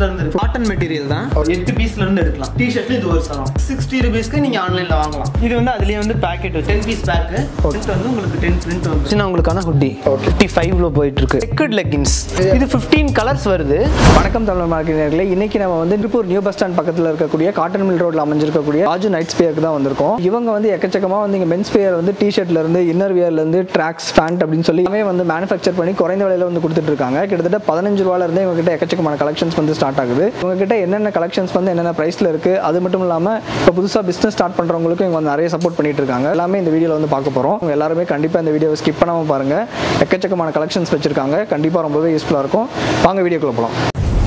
பீஸ்ல இருந்து இருக்கு cotton material தான் எட்டு பீஸ்ல இருந்து எடுக்கலாம் டிஷர்ட் இது ஒரு சரம் சிக்ஸ்டி ருபீஸ்க்கு நீங்க ஆன்லைன்ல வாங்கலாம் இது வந்து அதுலயே வந்து packet ten piece pack print வந்து உங்களுக்கு டென் பிரிண்ட் வந்து சின்ன உங்களுக்கான ஹுட்டி ஃபிஃப்டி ஃபைவ்ல போயிட்டு இருக்கு செக்கட் லெக்கின்ஸ் இது ஃபிஃப்டீன் கலர்ஸ் வருது வணக்கம் தமிழ் மார்க்கெட்டினர்களே இன்னைக்கு நம்ம வந்து திருப்பூர் நியூ பஸ் ஸ்டாண்ட் பக்கத்தில் இருக்கக்கூடிய காட்டன் மில் ரோட்ல அமைஞ்சிருக்கக்கூடிய ராஜு நைட் ஸ்பியருக்கு தான் வந்திருக்கோம் இவங்க வந்து எக்கச்சக்கமாக வந்து இங்கே மென்ஸ் ஸ்பியர் வந்து டிஷர்ட்ல இருந்து இன்னர் வியர்ல இருந்து ட்ராக்ஸ் பேண்ட் அப்படின்னு சொல்லி எல்லாமே வந்து மேனுஃபேக்சர் பண்ணி குறைந்த விலையில வந்து கொடுத்துட்டு இருக்காங்க கிட்டத்தட்ட பதினஞ்சு ரூபால இருந்து இவங்க கிட்ட எக்கச்சக்கமான கலெக்ஷன்ஸ் வந்து ஸ்டார்ட் ஆகுது இவங்க கிட்ட என்னென்ன கலெக்ஷன்ஸ் வந்து என்னென்ன பிரைஸ்ல இருக்கு அது மட்டும் இல்லாமல் இப்போ புதுசாக பிசினஸ் ஸ்டார்ட் பண்றவங்களுக்கும் இவங்க வந்து நிறைய சப்போர்ட் பண்ணிட்டு இருக்காங்க எல்லாமே இந்த வீடியோவில் வந்து பார்க்க போறோம் உங்க எல்லாருமே கண்டிப்பா இந்த வீடியோவை ஸ்கிப் பண்ணாம பாருங்க எக்கச்சக்கமான கலெக்ஷன்ஸ் வச்சிருக்காங்க கண்டிப்பா ரொம்பவே யூஸ்ஃபுல்லாக இருக்கும் வாங்க வீடியோக்குள்ள போகலாம்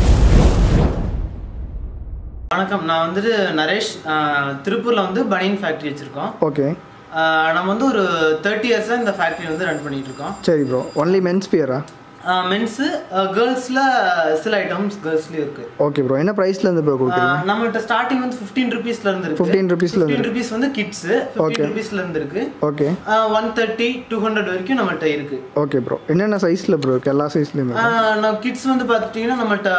வணக்கம் நான் வந்துட்டு நரேஷ் ஆஹ், திருப்பூர்ல வந்து பனியன் ஃபேக்டரி வச்சிருக்கோம் ஓகே ஆஹ், நம்ம வந்து ஒரு தேர்ட்டி இயர்ஸாக இந்த ஃபேக்டரி வந்து ரன் பண்ணிட்டு இருக்கோம் சரி ப்ரோ ஒன்லி மென்ஸ் பியரா மென்ஸு கேர்ள்ஸில் சில ஐட்டம்ஸ் கேர்ள்ஸ்லேயும் இருக்கு ஓகே ப்ரோ என்ன ப்ரைஸ்லேருந்து ப்ரோ கொடுக்குறீங்க ஆஹ், நம்மகிட்ட ஸ்டார்டிங் வந்து ஃபிஃப்டீன் ருபீஸ்ல இருந்து இருக்கு 15 rupeesல இருந்து ஃபிஃப்டீன் ருபீஸ் வந்து கிட்ஸ் ஃபிஃப்டீன் ருபீஸ்ல இருந்து இருக்கு okay one thirty two hundred வரைக்கும் நம்மகிட்ட இருக்கு ஓகே ப்ரோ என்னென்ன சைஸில் ப்ரோ இருக்குது எல்லா சைஸ்லையுமே ஆஹ், நம்ம கிட்ஸ் வந்து பார்த்துட்டிங்கன்னா நம்மகிட்ட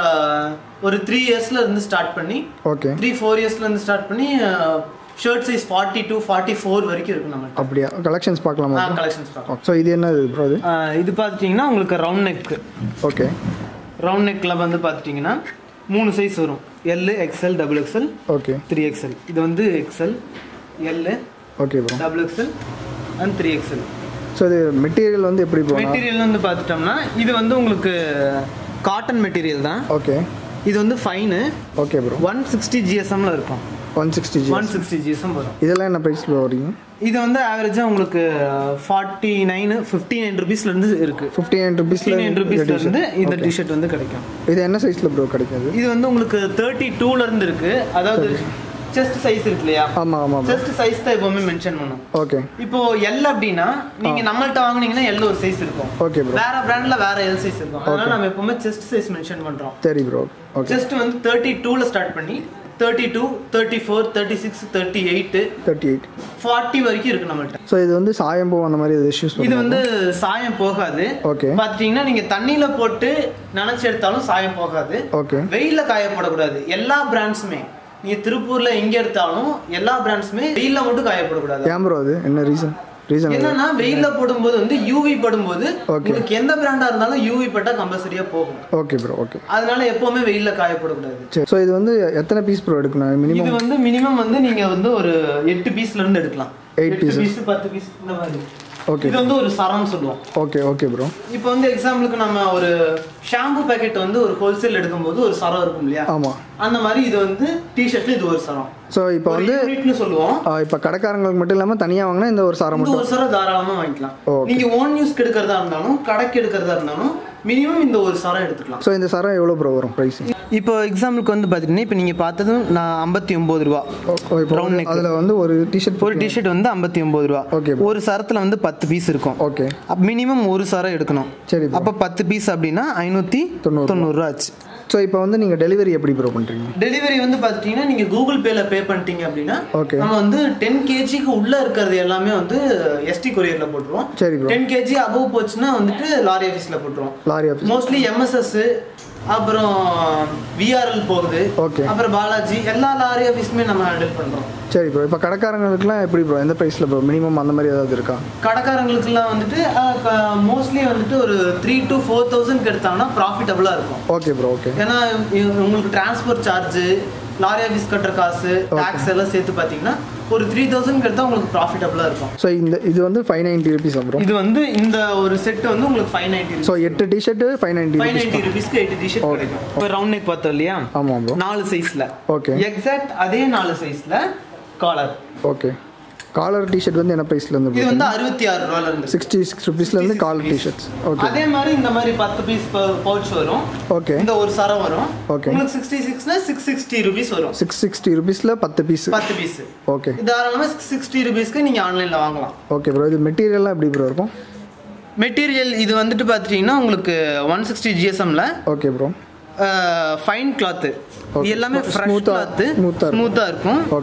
ஒரு த்ரீ இயர்ஸ்ல இருந்து ஸ்டார்ட் பண்ணி ஓகே த்ரீ ஃபோர் இயர்ஸ்ல இருந்து ஸ்டார்ட் பண்ணி shirt size forty two forty four வரைக்கும் இருக்கு நம்மகிட்ட அப்படியா கலெக்ஷன்ஸ் பார்க்கலாமா கலெக்ஷன்ஸ் பார்க்கலாம் ஸோ இது என்ன ப்ரோ இது ஆஹ், இது பார்த்துட்டிங்கன்னா உங்களுக்கு ரவுண்ட் நெக் ஓகே ரவுண்ட் நெக்ல வந்து பார்த்துட்டிங்கன்னா மூணு சைஸ் வரும் L XL double XL okay three XL இது வந்து XL L okay bro double XL and three XL so இது மெட்டீரியல் வந்து எப்படி ப்ரோ மெட்டீரியல் வந்து பார்த்துட்டோம்னா இது வந்து உங்களுக்கு காட்டன் மெட்டீரியல் தான் ஓகே இது வந்து fine okay bro one sixty ஜிஎஸ்எம்ல இருக்கும் one sixty G one sixty GSM வரும் இதெல்லாம் என்ன ப்ரைஸில் வரீங்க இது வந்து ஆவரேஜாக உங்களுக்கு ஃபார்ட்டி நைன் ஃபிஃப்டி நைன் ருபீஸ்லேருந்து இருக்கு ஃபிஃப்டி நைன் ஃபிஃப்டி நைன் ருபீஸ்ல இருந்து ருபீஸில் இந்த டிஷர்ட் வந்து கிடைக்கும் இது என்ன சைஸில் ப்ரோ கிடைக்காது இது வந்து உங்களுக்கு தேர்ட்டி டூல இருந்து இருக்கு அதாவது செஸ்ட் சைஸ் இருக்கு இல்லையா ஆமாம் ஆமாம் ப்ரோ செஸ்ட் சைஸ் தான் எப்பவுமே மென்ஷன் பண்ணும் ஓகே இப்போ எல் அப்படின்னா நீங்க நம்மள்ட்ட வாங்குனீங்கன்னா எல் ஒரு சைஸ் இருக்கும் ஓகே ப்ரோ வேற பிராண்ட்ல வேற எல் சைஸ் இருக்கும் அதனால நம்ம எப்பவுமே செஸ்ட் சைஸ் மென்ஷன் பண்றோம் சரி ப்ரோ ஓகே செஸ்ட் வந்து தேர்ட்டி டூல ஸ்டார்ட் பண்ணி thirty two thirty four thirty six thirty eight thirty eight forty வரைக்கும் இருக்கு நம்மள்ட்ட ஸோ இது வந்து சாயம் போகும் அந்த மாதிரி இது இஷ்யூஸ் இது வந்து சாயம் போகாது ஓகே பாத்துட்டீங்கன்னா நீங்க தண்ணியில போட்டு நனைச்சு எடுத்தாலும் சாயம் போகாது ஓகே வெயில்ல காயப்படக்கூடாது எல்லா பிராண்ட்ஸுமே நீங்க திருப்பூர்ல எங்க எடுத்தாலும் எல்லா பிராண்ட்ஸுமே வெயில்ல மட்டும் காயப்படக்கூடாது ஏன் ப்ரோ அது என்ன ரீசன் ரீசன் என்னன்னா வெயில்ல போடும்போது வந்து யூவி படும்போது உங்களுக்கு எந்த பிராண்டா இருந்தாலும் யூவி பட்டா கம்பல்சரியா போகும் ஓகே ப்ரோ ஓகே அதனால எப்பவுமே வெயில்ல காயப்படக்கூடாது சரி ஸோ இது வந்து எத்தனை பீஸ் ப்ரோ எடுக்கணும் மினிமம் இது வந்து மினிமம் வந்து நீங்க வந்து ஒரு எட்டு பீஸ்ல இருந்து எடுக்கலாம் Eight எட்டு பீஸ் பத்து பீஸ் இந்த மாதிரி ஓகே இது வந்து ஒரு சரம் சொல்லுவோம் ஓகே ஓகே ப்ரோ இப்போ வந்து எக்ஸாம்பிளுக்கு நம்ம ஒரு ஷாம்பு பாக்கெட் வந்து ஒரு ஹோல்சேல் எடுக்கும்போது ஒரு சரம் இருக்கும் இல்லையா ஆமாம் அந்த மாதிரி இது வந்து டிஷர்ட்ல இது ஒரு சரம் ஸோ இப்போ ஒரு வந்து யூனிட்னு சொல்லுவோம் இப்போ கடைக்காரங்களுக்கு மட்டும் இல்லாமல் தனியாக வாங்கினா இந்த ஒரு சாரம் இந்த மட்டும் ஒரு சரம் தாராளமா வாங்கிக்கலாம் Okay. நீங்க ஓன் யூஸ்க்கு எடுக்கிறதா இருந்தாலும் கடைக்கு எடுக்கிறதா இருந்தாலும் மினிமம் இந்த ஒரு சரம் எடுத்துக்கலாம் ஸோ இந்த சாரம் எவ்வளோ ப்ரோ வரும் ப்ரைஸ் இப்போ எக்ஸாம்பிளுக்கு வந்து பாத்தீங்கன்னா இப்போ நீங்க பார்த்ததும் நான் ஐம்பத்தி ஒன்பது ரூபா இப்போ Round neck. அதில் வந்து ஒரு டிஷர்ட் ஒரு டிஷர்ட் வந்து ஐம்பத்தி ஒன்பது ரூபா Okay. ஒரு சரத்துல வந்து பத்து பீஸ் இருக்கும் ஓகே மினிமம் ஒரு சரம் எடுக்கணும் சரி bro. அப்ப பத்து பீஸ் அப்படின்னா ஐநூத்தி தொண்ணூறு தொண்ணூறுரூவா ஆச்சு ஸோ இப்போ வந்து நீங்கள் டெலிவரி எப்படி ப்ரோ பண்ணுறீங்க டெலிவரி வந்து பாத்துட்டீங்கன்னா நீங்க கூகுள் பேல பே பண்ணிட்டீங்க அப்படின்னா Okay. நம்ம வந்து டென் கேஜிக்கு உள்ள இருக்கிறது எல்லாமே வந்து எஸ்டி கொரியர்ல போட்டுருவோம் சரி ப்ரோ டென் கேஜி அபவ் போச்சுன்னா வந்துட்டு லாரி ஆஃபீஸ்ல போட்டுருவோம் லாரி ஆஃபீஸ் மோஸ்ட்லி எம்எஸ்எஸ் அப்புறம் விஆர்எல் போகுது Okay. அப்புறம் பாலாஜி எல்லா லாரி ஆஃபீஸுமே நம்ம ஹேண்டில் பண்றோம் சரி ப்ரோ இப்போ கடைக்காரங்களுக்குலாம் எப்படி ப்ரோ எந்த ப்ரைஸில் ப்ரோ மினிமம் அந்த மாதிரி ஏதாவது இருக்கா கடைக்காரங்களுக்குலாம் வந்துட்டு மோஸ்ட்லி வந்துட்டு ஒரு த்ரீ டு ஃபோர் தௌசண்ட்க்கு எடுத்தாங்கன்னா ப்ராஃபிட்டபுளாக இருக்கும் ஓகே ப்ரோ ஓகே ஏன்னா இ- உங்களுக்கு டிரான்ஸ்போர்ட் சார்ஜ் லாரி ஆஃபீஸ் கட்டுற காசு டாக்ஸ் எல்லாம் சேர்த்து பார்த்தீங்கன்னா ஒரு த்ரீ தௌசண்ட் எடுத்தா உங்களுக்கு ப்ராஃபிட்டபுளாக இருக்கும் ஸோ இந்த இது வந்து ஃபைவ் நைன்ட்டி ருபீஸ் ப்ரோ இது வந்து இந்த ஒரு செட் வந்து உங்களுக்கு ஃபைவ் நைன்டி ஸோ எட்டு t-shirt five ninety five rupees ninety ருபீஸ்க்கு எயிட் டிஷர்ட் கிடைக்கும் இப்போ ரவுண்ட் நெக் பார்த்தோம் இல்லையா ஆமாம் ப்ரோ நாலு சைஸ்ல ஓகே எக்ஸாக்ட் அதே நாலு சைஸ்ல காலர் ஓகே காலர் டிஷர்ட் வந்து என்ன ப்ரைஸ்லேருந்து இது வந்து அறுபத்தி ஆறு ரூபால இருந்து சிக்ஸ்டி சிக்ஸ் ருபீஸ்லேருந்து காலர் டிஷர்ட்ஸ் ஓகே அதே மாதிரி இந்த மாதிரி பத்து பீஸ் பவுச் வரும் ஓகே இந்த ஒரு சரம் வரும் Okay. உங்களுக்கு சிக்ஸ்டி சிக்ஸ்னா சிக்ஸ் சிக்ஸ்டி ருபீஸ் வரும் சிக்ஸ் சிக்ஸ்டி ருபீஸில் பத்து பீஸ் பத்து பீஸ் ஓகே தாராளமாக சிக்ஸ் சிக்ஸ்டி ருபீஸ்க்கு நீங்கள் ஆன்லைனில் வாங்கலாம் ஓகே ப்ரோ இது மெட்டீரியல்லாம் எப்படி ப்ரோ இருக்கும் மெட்டீரியல் இது வந்துட்டு பார்த்துட்டிங்கன்னா உங்களுக்கு ஒன் சிக்ஸ்டி ஜிஎஸ்எம்ல okay bro fine cloth Okay. எல்லாமே ஃப்ரெஷ் Smooth-ஆ- கிளாத்து smooth-ஆ இருக்கும். ஸ்மூத்தாக இருக்கும் ஓகே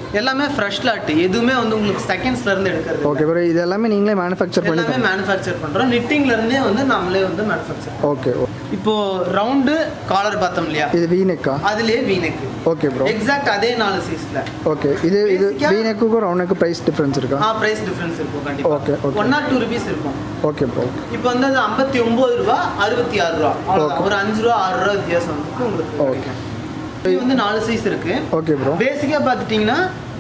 எல்லாமே ஃப்ரெஷ் லாட் எதுவுமே வந்து உங்களுக்கு செகண்ட்ஸ்ல இருந்து எடுக்கிறது ஓகே ப்ரோ இது எல்லாமே நீங்களே மேனுஃபேக்சர் பண்ணி எல்லாமே மேனுஃபேக்சர் பண்றோம் knittingல இருந்தே வந்து நம்மளே வந்து மேனுஃபேக்சர் ஓகே இப்போ ரவுண்டு காலர் பார்த்தோம் இல்லையா இது வி நெக்கா அதுலயே வீனெக் ஓகே ப்ரோ எக்ஸாக்ட் அதே நாலு சைஸ்ல ஓகே இது இது Basic-ஆ- வி நெக்குக்கும் ரவுண்ட் நெக்கு ப்ரைஸ் டிஃப்ரென்ஸ் இருக்கா ஆ பிரைஸ் டிஃபரன்ஸ் இருக்கும் கண்டிப்பா Okay, okay. One or two rupees இருக்கும் ஓகே ப்ரோ இப்போ வந்து அது ஐம்பத்தி ஒன்பது ரூபா அறுபத்தி ஆறு ரூபா அவ்வளவுதான். ஒரு அஞ்சு ரூபா ஆறு ரூபா வித்தியாசம் வந்து உங்களுக்கு Okay. கிடைக்கும். இது வந்து நாலு சைஸ் இருக்கு ஓகே ப்ரோ பேசிக்கா பார்த்துட்டீங்கன்னா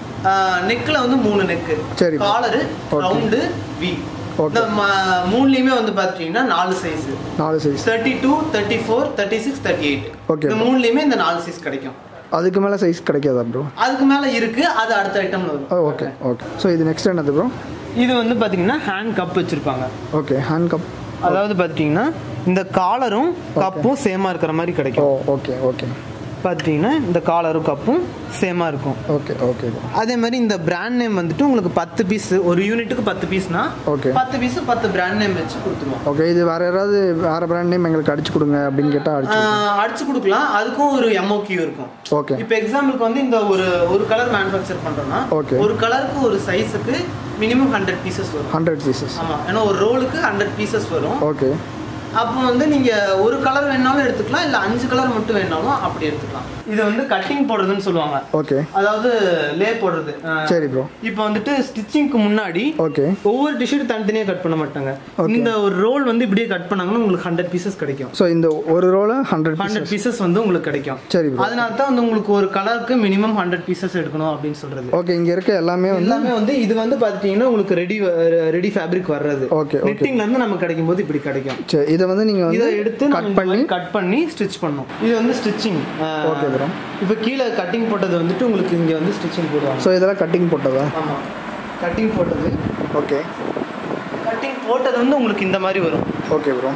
நெக்ல வந்து மூணு நெக்கு சரி. Collar Okay. Round V Okay. இந்த ம- மூணுலயுமே வந்து பார்த்துட்டீங்கன்னா நாலு சைஸ் நாலு size thirty two thirty four thirty six thirty eight Okay. இந்த மூணுலயுமே இந்த நாலு சைஸ் கிடைக்கும் அதுக்கு மேலே சைஸ் கிடைக்காதா ப்ரோ அதுக்கு மேல இருக்கு அது அடுத்த ஐட்டம்ல வரும் ஓகே ஓகே ஸோ இது நெக்ஸ்ட் என்னது ப்ரோ இது வந்து பாத்தீங்கன்னா ஹேண்ட் கப் வச்சிருப்பாங்க ஓகே ஹேண்ட் கப் அதாவது பார்த்துட்டிங்கன்னா இந்த காலரும் கப்பும் சேமாக இருக்கிற மாதிரி ஓ கிடைக்கும் ஓகே ஓகே பார்த்துட்டிங்கன்னா இந்த காலரும் கப்பும் சேமாக இருக்கும் ஓகே ஓகே ப்ரோ அதே மாதிரி இந்த பிராண்ட் நேம் வந்துட்டு உங்களுக்கு பத்து பீஸ் ஒரு யூனிட்டுக்கு பத்து பீஸ்னா Okay. பத்து பீஸ் பத்து பிராண்ட் நேம் வச்சு கொடுத்துருவோம் ஓகே இது வேறு யாராவது வேறு பிராண்ட் நேம் எங்களுக்கு அடிச்சு கொடுங்க அப்படின்னு கேட்டால் அடிச்சு ஆஹ் அடிச்சு கொடுக்கலாம் அதுக்கும் ஒரு எம்ஓக்யூ இருக்கும் ஓகே இப்போ எக்ஸாம்பிளுக்கு வந்து இந்த ஒரு ஒரு கலர் மேனுஃபேக்சர் பண்ணுறோம்னா Okay. ஒரு கலருக்கு ஒரு சைஸுக்கு மினிமம் ஹண்ட்ரட் பீசஸ் வரும் ஹண்ட்ரட் பீசஸ் ஆமாம் ஏன்னா ஒரு ரோலுக்கு ஹண்ட்ரட் பீசஸ் வரும் ஓகே அப்போ வந்து நீங்கள் ஒரு கலர் வேணாலும் எடுத்துக்கலாம் இல்லை அஞ்சு கலர் மட்டும் வேணாலும் அப்படி எடுத்துக்கலாம் இது வந்து கட்டிங் போடுறதுன்னு சொல்லுவாங்க ஓகே அதாவது லே போடுறது அஹ் சரி ப்ரோ இப்போ வந்துட்டு ஸ்டிச்சிங்க்கு முன்னாடி ஓகே ஒவ்வொரு டிஷர்ட் தனித்தனியாக கட் பண்ண மாட்டாங்க இந்த ஒரு ரோல் வந்து இப்படியே கட் பண்ணாங்கன்னா உங்களுக்கு ஹண்ட்ரட் பீசஸ் கிடைக்கும் ஸோ இந்த ஒரு ரோல ஹண்ட்ரட் ஹண்ட்ரட் பீசஸ் வந்து உங்களுக்கு கிடைக்கும் சரி ப்ரோ அதனால தான் வந்து உங்களுக்கு ஒரு கலருக்கு மினிமம் ஹண்ட்ரட் பீசஸ் எடுக்கணும் அப்படின்னு சொல்றது ஓகே இங்கே இருக்க எல்லாமே வந்து எல்லாமே வந்து இது வந்து பார்த்துட்டீங்கன்னா உங்களுக்கு ரெடி ரெடி ஃபேப்ரிக் வர்றது Okay, okay. நெட்டிங்ல இருந்து நமக்கு கிடைக்கும் போது இப்படி கிடைக்கும் சரி இதை வந்து நீங்கள் இதை வந்து எடுத்து கட் பண்ணி கட் பண்ணி ஸ்டிச் பண்ணோம் இது வந்து ஸ்டிச்சிங் Okay, bro. இப்போ கீழே கட்டிங் போட்டது வந்துட்டு உங்களுக்கு இங்க வந்து ஸ்டிச்சிங் போடுவாங்க ஸோ இதெல்லாம் கட்டிங் போட்டதா ஆமா கட்டிங் போட்டது ஓகே கட்டிங் போட்டது வந்து உங்களுக்கு இந்த மாதிரி வரும் ஓகே ப்ரோ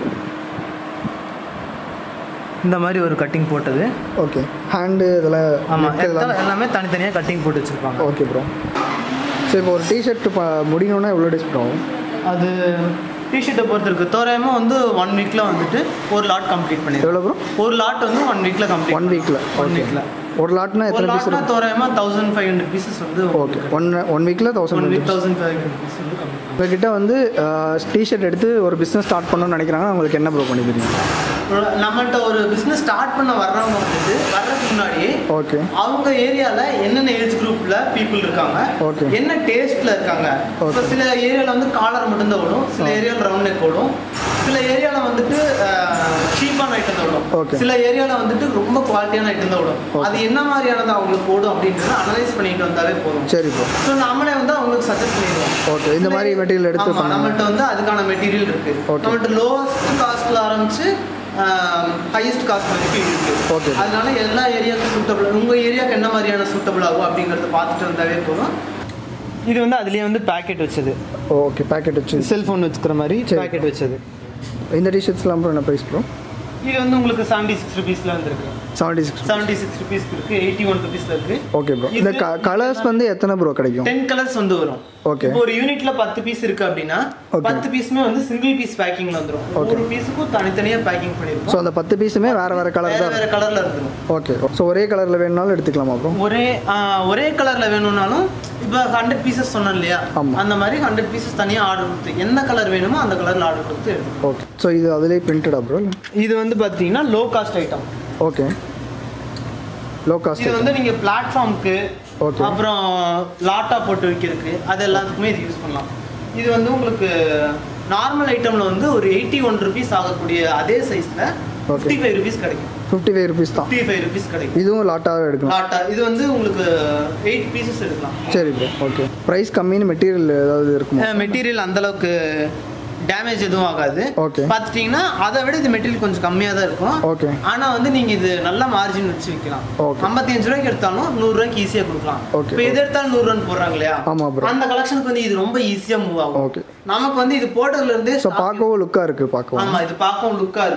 இந்த மாதிரி ஒரு கட்டிங் போட்டது ஓகே ஹேண்டு இதெல்லாம் ஆமா neck இதெல்லாம் எல்லாம் எல்லாமே தனித்தனியா கட்டிங் போட்டு வச்சிருப்பாங்க ஓகே ப்ரோ சரி இப்போ ஒரு டிஷர்ட் முடியணும்னா எவ்வளோ டேஸ் ப்ரோ ஆகும் அது டிஷர்ட்டை பொறுத்து இருக்கு தோராயமா வந்து ஒன் வீக்ல வந்துட்டு ஒரு லாட் கம்ப்ளீட் பண்ணிடுவோம் எவ்வளோ ப்ரோ ஒரு லாட் வந்து ஒன் வீக்ல கம்ப்ளீட் ஒன் வீக்கில் ஒன் ஓகே வீக்ல ஒரு லாட்னா ஒரு எத்தனை பீஸ் லாட்னா தோராயமா தௌசண்ட் ஃபைவ் ஹண்ட்ரட் பீசஸ் வந்து ஓகே ஒன் ஒன் வீக்கில் one thousand week thousand five hundred piece வந்து கம்ப்ளீட் உங்ககிட்ட வந்து டிஷர்ட் எடுத்து ஒரு பிஸ்னஸ் ஸ்டார்ட் பண்ணணும்னு நினைக்கிறாங்கன்னா அவங்களுக்கு என்ன ப்ரோ பண்ணி தருவீங்க நம்மள்ட்ட ஒரு பிஸ்னஸ் ஸ்டார்ட் பண்ண வர்றவங்க வந்துட்டு வர்றதுக்கு முன்னாடி ஓகே அவங்க ஏரியால என்னென்ன ஏஜ் குரூப்ல பீப்புள் இருக்காங்க Okay. என்ன டேஸ்ட்ல இருக்காங்க இப்போ சில ஏரியால வந்து காலர் மட்டும்தான் ஓடும் சில ஏரியால ரவுண்ட் நெக் ஓடும் சில ஏரியால வந்துட்டு சீப்பான ஐட்டம் தான் ஓடும் Okay. சில ஏரியால வந்துட்டு ரொம்ப குவாலிட்டியான ஐட்டம் தான் ஓடும் அது என்ன மாதிரியானது அவங்களுக்கு ஓடும் அப்படின்றத அனலைஸ் பண்ணிட்டு வந்தாவே போதும் சரி ப்ரோ ஸோ நாமளே வந்து அவங்களுக்கு சஜஸ்ட் பண்ணிடுவோம் ஓகே இந்த மாதிரி மெட்டீரியல் எடுத்து ஆமா, பண்ணுங்க நம்மள்ட்ட வந்து அதுக்கான மெட்டீரியல் இருக்கு Okay. நம்மள்ட்ட லோவஸ்ட் காஸ்ட்ல ஆரம்பிச்சு ஹையஸ்ட் காஸ்ட் வரைக்கும் இருக்கு Okay. அதனால எல்லா ஏரியாவுக்கும் சூட்டபிள் உங்க ஏரியாவுக்கு என்ன மாதிரியான சூட்டபிள் ஆகும் அப்படிங்கறத பார்த்துட்டு வந்தாவே போதும் இது வந்து அதுலயே வந்து பேக்கெட் வச்சது ஓகே பேக்கெட் வச்சு செல்போன் வச்சுக்கிற மாதிரி சரி. பேக்கெட் வச்சது இந்த டிஷர்ட்ஸ்லாம் ப்ரோ என்ன ப்ரைஸ் ப்ரோ இது வந்து உங்களுக்கு செவன்டி சிக்ஸ் ருபீஸ்ல வந்துருக்கு seventy six seventy six rupees இருக்கு எயிட்டி ஒன் ருபீஸ்ல இருக்கு ஓகே ப்ரோ இந்த கலர்ஸ் வந்து எத்தனை ப்ரோ கிடைக்கும் டென் கலர்ஸ் வந்து வரும் Okay. இப்போ ஒரு யூனிட்ல பத்து பீஸ் இருக்கு அப்படின்னா Okay. பத்து பீஸுமே வந்து சிங்கிள் பீஸ் பேக்கிங்ல வந்துரும் ஒரு பீஸுக்கும் தனித்தனியா பேக்கிங் ஸோ பண்ணிருப்போம் அந்த பத்து பீஸுமே வேறு வேறு கலர் வேற தான் வேற கலர்ல இருந்துரும் ஓகே ஸோ ஒரே கலரில் வேணும்னாலும் எடுத்துக்கலாமா ப்ரோ ஒரே ஆ, ஒரே கலர்ல வேணும்னாலும் இப்போ ஹண்ட்ரட் பீசஸ் சொன்னேன் இல்லையா ஆமா. அந்த மாதிரி ஹண்ட்ரட் பீசஸ் தனியா ஆர்டர் கொடுத்து என்ன கலர் வேணுமோ அந்த கலர்ல ஆர்டர் கொடுத்து எடுத்துக்கலாம் ஓகே ஸோ இது அதிலே பிரிண்டடா ப்ரோ இது வந்து பாத்தீங்கன்னா low cost item okay low cost இது வந்து நீங்க பிளாட்ஃபார்முக்கு Okay. அப்புறம் லாட்டா போட்டு வைக்கிறதுக்கு அது எல்லாத்துக்குமே இது யூஸ் பண்ணலாம் இது வந்து உங்களுக்கு நார்மல் ஐட்டம்ல வந்து ஒரு எயிட்டி ஒன் ருபீஸ் ஆகக்கூடிய அதே சைஸ்ல Okay. ஃபிஃப்டி ஃபைவ் ருபீஸ் கிடைக்கும் ஃபிஃப்டி ஃபைவ் ருபீஸ் தான் ஃபிஃப்டி ஃபைவ் ருபீஸ் கிடைக்கும் இதுவும் லாட்டாகவே எடுக்கலாம் லாட்டா இது வந்து உங்களுக்கு எயிட் பீசஸ் எடுக்கலாம் சரி ப்ரோ ஓகே ப்ரைஸ் கம்மின்னு மெட்டீரியல் ஏதாவது இருக்குமா மெட்டீரியல் அந்த அளவுக்கு டேமேஜ் எதுவும் ஆகாது Okay. பார்த்துட்டீங்கன்னா அதை விட இது மெட்டீரியல் கொஞ்சம் கம்மியாக தான் இருக்கும் ஓகே ஆனா வந்து நீங்க இது நல்ல மார்ஜின் வச்சு விற்கலாம் Okay. ஐம்பத்தஞ்சு ரூபாய்க்கு எடுத்தாலும் நூறு ரூபாய்க்கு ஈஸியா கொடுக்கலாம் Okay. இப்போ எது எடுத்தாலும் நூறு ரூபான்னு போடுறாங்க இல்லையா ஆமா bro. அந்த கலெக்ஷனுக்கு வந்து இது ரொம்ப ஈஸியா மூவ் ஆகும் ஓகே நமக்கு வந்து இது போட்டதுல இருந்தே ஸோ பார்க்கவும் லுக்காக இருக்குது பார்க்கவும் ஆமா இது பார்க்கவும் லுக்கா இருக்கும்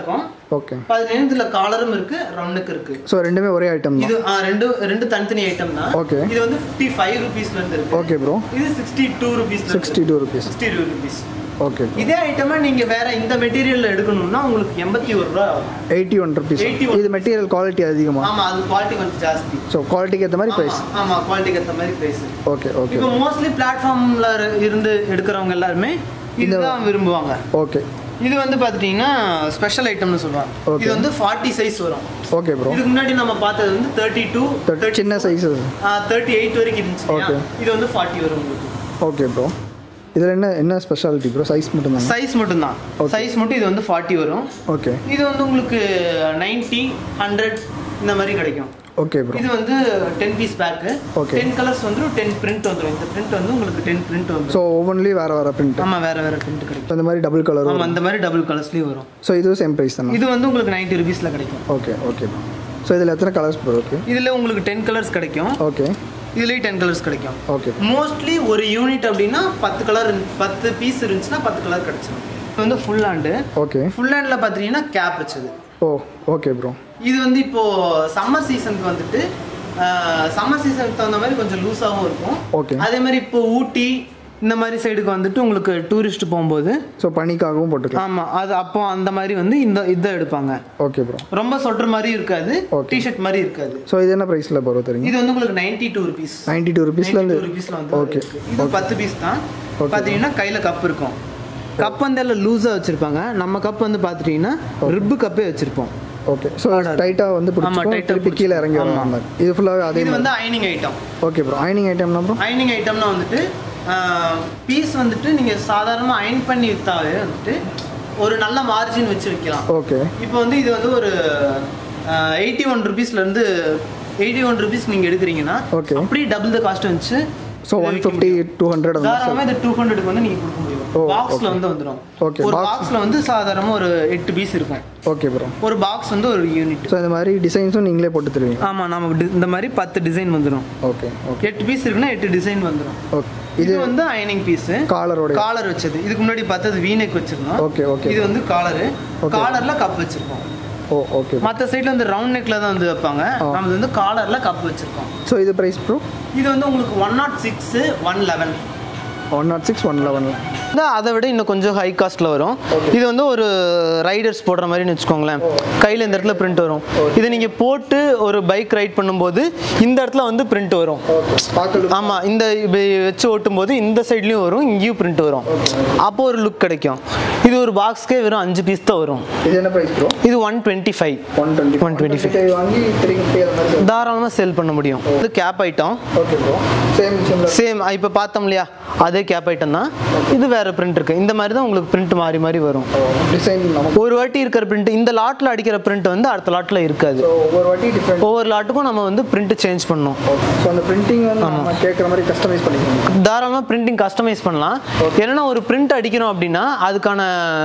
ஓகே பார்த்தீங்கன்னா இதுல காலரும் இருக்கு ரவுண்டுக்கு இருக்கு ஸோ ரெண்டுமே ஒரே ஐட்டம் தான் இது ஆ, ரெண்டு ரெண்டு தனித்தனி ஐட்டம் தான் Okay. இது வந்து ஃபிஃப்டி ஃபைவ் ருபீஸ்ல இருந்து இருக்கு ஓகே ப்ரோ இது sixty two rupees sixty two rupees sixty two rupees okay இதே ஐட்டமா நீங்க வேற இந்த மெட்டீரியல்ல எடுக்கணும்னா உங்களுக்கு எண்பத்தி ஒரு ரூபா ஆகும் எயிட்டி ஒன் ருபீஸ் 81 இது மெட்டீரியல் குவாலிட்டி அதிகமாக ஆமா அது குவாலிட்டி கொஞ்சம் ஜாஸ்தி ஸோ குவாலிட்டிக்கு ஏற்ற மாதிரி ஆமா, ப்ரைஸ் ஆமா குவாலிட்டிக்கு ஏற்ற மாதிரி பிரைஸ் ஓகே ஓகே இப்போ மோஸ்ட்லி பிளாட்ஃபார்ம்ல இருந்து எடுக்கிறவங்க எல்லாருமே இதுதான் விரும்புவாங்க ஓகே இது வந்து பார்த்துட்டிங்கன்னா ஸ்பெஷல் ஐட்டம்னு சொல்லுவாங்க Okay. இது வந்து ஃபார்ட்டி சைஸ் வரும் ஓகே ப்ரோ இதுக்கு முன்னாடி நம்ம பார்த்தது வந்து தேர்ட்டி டூ சின்ன சைஸு தேர்ட்டி எயிட் வரைக்கும் இருந்துச்சு இல்லையா? Okay. இது வந்து ஃபார்ட்டி வரும் உங்களுக்கு ஓகே ப்ரோ இதில் என்ன என்ன ஸ்பெஷாலிட்டி ப்ரோ சைஸ் மட்டும்தாங்க சைஸ் மட்டும்தான் Okay. சைஸ் மட்டும் இது வந்து ஃபார்ட்டி வரும் ஓகே இது வந்து உங்களுக்கு நைன்ட்டி ஹண்ட்ரட் இந்த மாதிரி கிடைக்கும் ஓகே ப்ரோ இது வந்து ten piece pack Okay. Ten colours வந்துடும் டென் பிரிண்ட் வந்துடும் இந்த பிரிண்ட் வந்து உங்களுக்கு டென் பிரிண்ட் வந்துடும் ஸோ ஒவ்வொன்றிலையும் வேறு வேறு பிரிண்ட் ஆமா வேற வேற பிரிண்ட் கிடைக்கும் இந்த மாதிரி டபுள் கலர் ஆமா அந்த மாதிரி டபுள் கலர்ஸ்லயும் வரும் ஸோ இதுவும் சேம் ப்ரைஸ் தானே இது வந்து உங்களுக்கு நைன்ட்டி ருபீஸ்ல கிடைக்கும் ஓகே ஓகே ப்ரோ ஸோ இதில் எத்தனை கலர்ஸ் ப்ரோ ஓகே இதுல உங்களுக்கு டென் கலர்ஸ் கிடைக்கும் ஓகே இதுலயும் டென் கலர்ஸ் கிடைக்கும் ஓகே மோஸ்ட்லி ஒரு யூனிட் அப்படின்னா பத்து கலர் பத்து பீஸ் இருந்துச்சுன்னா பத்து கலர் கிடைச்சிடும் இது வந்து ஃபுல் ஹேண்டு ஓகே ஃபுல் ஹேண்டில் பார்த்தீங்கன்னா கேப் வச்சது ஓ ஓகே ப்ரோ இது வந்து இப்போ சம்மர் சீசனுக்கு வந்துட்டு சம்மர் சீசனுக்கு தகுந்த மாதிரி கொஞ்சம் லூஸாகவும் இருக்கும் Okay. அதே மாதிரி இப்போ ஊட்டி இந்த மாதிரி சைடுக்கு வந்துட்டு உங்களுக்கு டூரிஸ்ட் போகும்போது ஸோ பனிக்காகவும் போட்டுக்கலாம் ஆமா அது அப்போ அந்த மாதிரி வந்து இந்த இதை எடுப்பாங்க ஓகே ப்ரோ ரொம்ப சொட்டர் மாதிரி இருக்காது Okay. டிஷர்ட் மாதிரி இருக்காது ஸோ இது என்ன ப்ரைஸில் ப்ரோ தெரியுங்க இது வந்து உங்களுக்கு ninety two rupees ninety two ருபீஸ்லேருந்து ருபீஸ்ல வந்து ஓகே இருக்கு. இது பத்து பீஸ் தான் Okay. பார்த்தீங்கன்னா கையில் கப் இருக்கும் கப் வந்து எல்லாம் லூஸாக வச்சிருப்பாங்க நம்ம கப் வந்து பார்த்துட்டீங்கன்னா ரிப்பு கப்பே வச்சிருப்போம் ஓகே ஸோ டைட்டாக வந்து ஆமா, பிடிச்சிக்கும் tight ஆ திருப்பி கீழே இறங்கி வர ஆமா. மாதிரி இது ஃபுல்லாகவே அதே இது மாதிரி வந்து அயனிங் ஐட்டம் ஓகே ப்ரோ ஐனிங் ஐட்டம்னா ப்ரோ அயனிங் ஐட்டம்னா வந்துட்டு பீஸ் வந்துட்டு நீங்கள் சாதாரணமாக அயன் பண்ணி விற்றாவே வந்துட்டு ஒரு நல்ல மார்ஜின் வச்சு விற்கலாம் ஓகே இப்போ வந்து இது வந்து ஒரு எயிட்டி ஒன் ருபீஸ்லேருந்து எயிட்டி ஒன் ருபீஸ் நீங்கள் எடுக்கிறீங்கன்னா Okay. அப்படியே டபுள் த காஸ்ட் வந்துச்சு so one fifty two hundred அந்த மாதிரி சாதாரணமாக இது டூ ஹண்ட்ரடுக்கு வந்து நீங்கள் கொடுக்க முடியும் ஓ, பாக்ஸில் வந்து வந்துடும் Okay, ஒரு box. பாக்ஸில் வந்து சாதாரணமாக ஒரு எட்டு பீஸ் இருக்கும் ஓகே ப்ரோ ஒரு பாக்ஸ் வந்து ஒரு யூனிட் ஸோ இந்த மாதிரி டிசைன்ஸும் நீங்களே போட்டு தருவீங்க ஆமாம் நம்ம டி- இந்த மாதிரி பத்து டிசைன் வந்துடும் ஓகே ஓகே எட்டு பீஸ் இருக்குன்னா எட்டு டிசைன் வந்துடும் ஓகே இது இது வந்து அயனிங் பீஸு காலரோட காலர் வச்சது இதுக்கு முன்னாடி பார்த்தது வீனெக் வச்சிருந்தோம் ஓகே ஓகே இது வந்து காலரு Okay. காலர்ல கப் வச்சிருக்கோம் ஓ ஓகே மற்ற சைடுல வந்து ரவுண்ட் நெக்ல தான் வந்து வைப்பாங்க ஆ. நம்ம வந்து காலர்ல கப் வச்சிருக்கோம் ஸோ இது ப்ரைஸ் ப்ரோ இது வந்து உங்களுக்கு one nought six one eleven one nought six one லெவனில் அதை விட இன்னும் கொஞ்சம் ஹை காஸ்ட்ல வரும் இது வந்து ஒரு ரைடர்ஸ் போடுற மாதிரின்னு வச்சுக்கோங்களேன் கையில் இந்த இடத்துல பிரிண்ட் வரும் இதை நீங்கள் போட்டு ஒரு பைக் ரைட் பண்ணும்போது இந்த இடத்துல வந்து பிரிண்ட் வரும் ஓகே பார்க்கல ஆமாம் இந்த இப்படி வச்சு ஓட்டும்போது இந்த சைட்லேயும் வரும் இங்கேயும் பிரிண்ட் வரும் அப்போ ஒரு லுக் கிடைக்கும் இது ஒரு பாக்ஸ்க்கே வெறும் அஞ்சு பீஸ் தான் வரும் இது என்ன ப்ரைஸ் ப்ரோ இது one twenty five one twenty 125. வாங்கி த்ரீ ஃபிஃப்டி அந்த மாதிரி தாராளமாக சேல் பண்ண முடியும் இது cap item okay bro same similar same இப்போ பார்த்தோம் இல்லையா அதே கேப் ஐட்டம் தான் இது வேற பிரிண்ட் இருக்கு இந்த மாதிரி தான் உங்களுக்கு பிரிண்ட் மாறி மாறி வரும் டிசைன் நமக்கு ஒரு வாட்டி இருக்கிற பிரிண்ட் இந்த லாட்டில் அடிக்கிற பிரிண்ட் வந்து அடுத்த லாட்டில் இருக்காது ஸோ ஒவ்வொரு வாட்டி டிஃப்ரெண்ட் ஒவ்வொரு லாட்டுக்கும் நம்ம வந்து பிரிண்ட் சேஞ்ச் பண்ணணும் ஸோ அந்த பிரிண்டிங் வந்து நம்ம கேட்குற மாதிரி கஸ்டமைஸ் பண்ணிக்கணும் தாராளமாக பிரிண்டிங் கஸ்டமைஸ் பண்ணலாம் என்னன்னா ஒரு பிரிண்ட் அடிக்கிறோம் அப்படின்னா அதுக்கான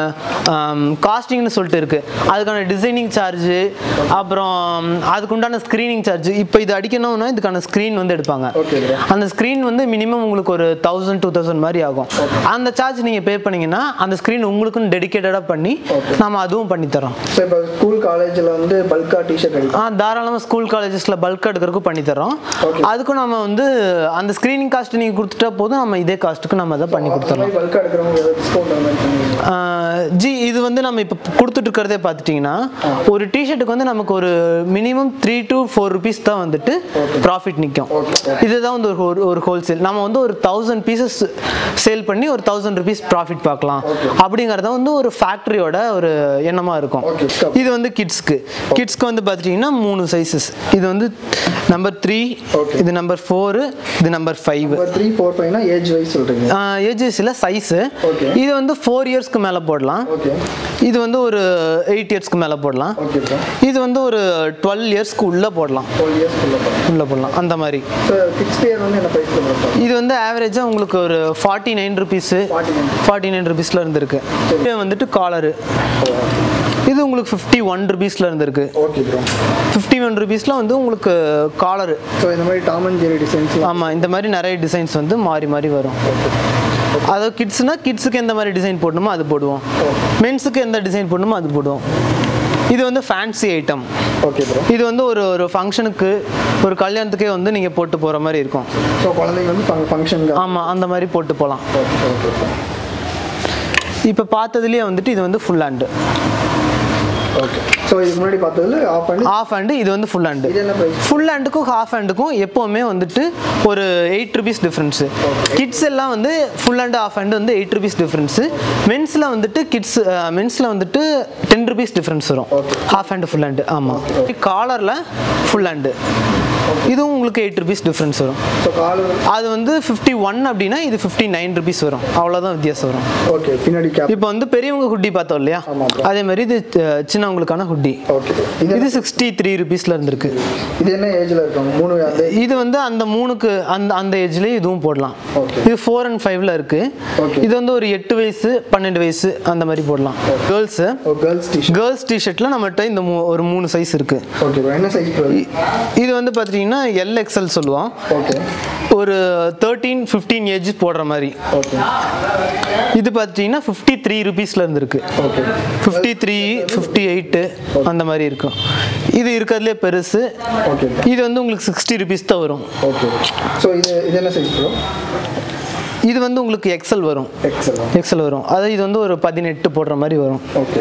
காஸ்டிங்னு சொல்லிட்டு இருக்கு அதுக்கான டிசைனிங் சார்ஜ் அப்புறம் அதுக்கு உண்டான ஸ்க்ரீனிங் சார்ஜ் இப்போ இது அடிக்கணும்னா இதுக்கான ஸ்க்ரீன் வந்து எடுப்பாங்க ஓகே ப்ரோ அந்த ஸ்க்ரீன் வந்து மினிமம் உங்களுக்கு ஒரு தௌசண்ட் டூ தௌசண்ட் மாதிரி ஆகும் அந்த சார்ஜ் நீங்கள் பே பண்ணீங்கன்னா அந்த ஸ்க்ரீன் உங்களுக்குன்னு டெடிகேட்டடாக பண்ணி Okay. நம்ம அதுவும் பண்ணி தரோம் ஸோ இப்போ ஸ்கூல் காலேஜில் வந்து பல்கா டிஷர்ட் எடுக்கும் ஆ தாராளமாக ஸ்கூல் காலேஜஸில் பல்க் எடுக்கிறதுக்கும் பண்ணி தரோம் Okay. அதுக்கும் நம்ம வந்து அந்த ஸ்க்ரீனிங் காஸ்ட் நீங்கள் கொடுத்துட்டா போதும் நம்ம இதே காஸ்ட்டுக்கு நம்ம அதை பண்ணி கொடுத்துடலாம் பல்கா எடுக்கிறவங்க ஏதாவது டிஸ்கவுண்ட் அந்த மாதிரி பண்ணுவீங்க ஆஹ் ஜி இது வந்து நம்ம இப்போ கொடுத்துட்டு இருக்கிறதே பார்த்துட்டிங்கன்னா ஒரு டிஷர்ட்டுக்கு வந்து நமக்கு ஒரு minimum three to four rupees தான் வந்துட்டு ப்ராஃபிட் நிற்கும் Okay, இதுதான் வந்து ஒரு ஒரு ஹோல்சேல் நம்ம வந்து ஒரு தௌசண்ட் பீசஸ் சேல் பண்ணி ஒரு தௌசண்ட் ருபீஸ் ப்ராஃபிட் பார்க்கலாம் அப்படிங்கிறத வந்து ஒரு ஃபேக்ட்ரியோட ஒரு எண்ணமாக இருக்கும் Okay, stop. இது வந்து கிட்ஸ்க்கு கிட்ஸ்க்கு வந்து பார்த்துட்டிங்கன்னா மூணு சைஸஸ் இது வந்து நம்பர் த்ரீ Okay. இது நம்பர் ஃபோரு இது நம்பர் ஃபைவ் இப்போ த்ரீ ஃபோர் ஃபைவ்னா ஏஜ் வைஸ் சொல்கிறீங்க ஏஜஸில் சைஸு Okay. இது வந்து ஃபோர் இயர்ஸ்க்கு மேலே போடலாம் ஓகே இது வந்து ஒரு எயிட் இயர்ஸ்க்கு மேலே போடலாம் ஓகே ப்ரோ இது வந்து ஒரு டுவெல் இயர்ஸ்க்கு உள்ளே போடலாம் டுவெல் இயர்ஸ் உள்ள போகிறேன் உள்ளே போடலாம் அந்த மாதிரி ஸோ கிட்ஸ் பேர் வந்து என்ன ப்ரைஸ் பண்ணுறோம் இது வந்து ஆவரேஜாக உங்களுக்கு ஒரு forty nine rupees forty nine forty nine ருபீஸில் இருந்திருக்கு இது வந்துட்டு காலரு இது உங்களுக்கு ஃபிஃப்டி ஒன் ருபீஸில் இருந்திருக்கு ஓகே ப்ரோ ஃபிஃப்டி ஒன் ருபீஸில் வந்து உங்களுக்கு காலரு ஸோ இந்த மாதிரி டாம் அண்ட் ஜெரி டிசைன்ஸ்லாம் ஆமாம் இந்த மாதிரி நிறைய டிசைன்ஸ் வந்து மாறி மாறி வரும் அதாவது கிட்ஸ்னா கிட்ஸுக்கு எந்த மாதிரி டிசைன் போடணுமோ அது போடுவோம் மென்ஸுக்கு எந்த டிசைன் போடணுமோ அது போடுவோம் இது வந்து ஃபேன்சி ஐட்டம் ஓகே ப்ரோ இது வந்து ஒரு ஒரு ஃபங்க்ஷனுக்கு ஒரு கல்யாணத்துக்கே வந்து நீங்கள் போட்டு போகிற மாதிரி இருக்கும் ஸோ குழந்தைங்க வந்து ஃபங்க்ஷனுக்கு ஆமாம் அந்த மாதிரி போட்டு போகலாம் ஓகே ஓகே இப்போ பார்த்ததுலேயே வந்துட்டு இது வந்து ஃபுல் ஹேண்டு ஓகே ஸோ இதுக்கு முன்னாடி பார்த்ததுல ஆஃப் பண்ணி ஆஃப் ஹேண்டு இது வந்து ஃபுல் ஹேண்டு இது என்ன ப்ரைஸ் ஃபுல் ஹேண்டுக்கும் ஹாஃப் ஹேண்டுக்கும் எப்போவுமே வந்துட்டு ஒரு எயிட் ருபீஸ் டிஃப்ரென்ஸு கிட்ஸ் எல்லாம் வந்து ஃபுல் ஹேண்டு ஆஃப் ஹேண்டு வந்து எயிட் ருபீஸ் டிஃப்ரென்ஸு மென்ஸில் வந்துட்டு கிட்ஸ் மென்ஸில் வந்துட்டு டென் ருபீஸ் டிஃப்ரென்ஸ் வரும் ஹாஃப் ஹேண்டு ஃபுல் ஹேண்டு ஆமாம் காலரில் ஃபுல் ஹேண்டு இதுவும் உங்களுக்கு எயிட் ருபீஸ் டிஃப்ரென்ஸ் வரும் ஸோ கால் அது வந்து ஃபிஃப்டி ஒன் அப்படின்னா இது ஃபிஃப்டி நைன் ருபீஸ் வரும் அவ்வளோதான் வித்தியாசம் வரும் ஓகே பின்னாடி கேப் இப்போ வந்து பெரியவங்க ஹுட்டி பார்த்தோம் இல்லையா ஆமா bro. அதே மாதிரி இது அஹ், சின்னவங்களுக்கான ஹுட்டி ஓகே இது இது சிக்ஸ்டி த்ரீ ருபீஸில் இருந்திருக்கு இது என்ன ஏஜ்ல இருக்காங்க மூணு அந்த இது வந்து அந்த மூணுக்கு அந்த அந்த ஏஜ்லேயே இதுவும் போடலாம் Okay. இது ஃபோர் அண்ட் ஃபைவ்ல இருக்கு Okay. இது வந்து ஒரு எட்டு வயசு பன்னெண்டு வயசு அந்த மாதிரி போடலாம் girls oh girls T-shirt girls டிஷர்ட்ல நம்மகிட்ட இந்த மூ- ஒரு மூணு சைஸ் இருக்கு ஓகே ப்ரோ என்ன சைஸ் ப்ரோ இ- இது வந்து பார்த்தீங்கன்னா எல் எக்ஸ்எல் சொல்லுவோம் ஓகே ஒரு தேர்ட்டீன் ஃபிஃப்டீன் ஏஜ் போடுற மாதிரி ஓகே இது பார்த்தீங்கன்னா ஃபிஃப்டி த்ரீ ருபீஸில் இருந்திருக்கு okay fifty three fifty eight அந்த மாதிரி இருக்கும் இது இருக்கிறதுலே பெருசு ஓகே இது வந்து உங்களுக்கு சிக்ஸ்டி ருபீஸ் தான் வரும் ஓகே ஸோ இது இது என்ன சைஸ் ப்ரோ இது வந்து உங்களுக்கு எக்ஸல் வரும் எக்ஸல் எக்ஸல் வரும் அதாவது இது வந்து ஒரு பதினெட்டு போடுற மாதிரி வரும் ஓகே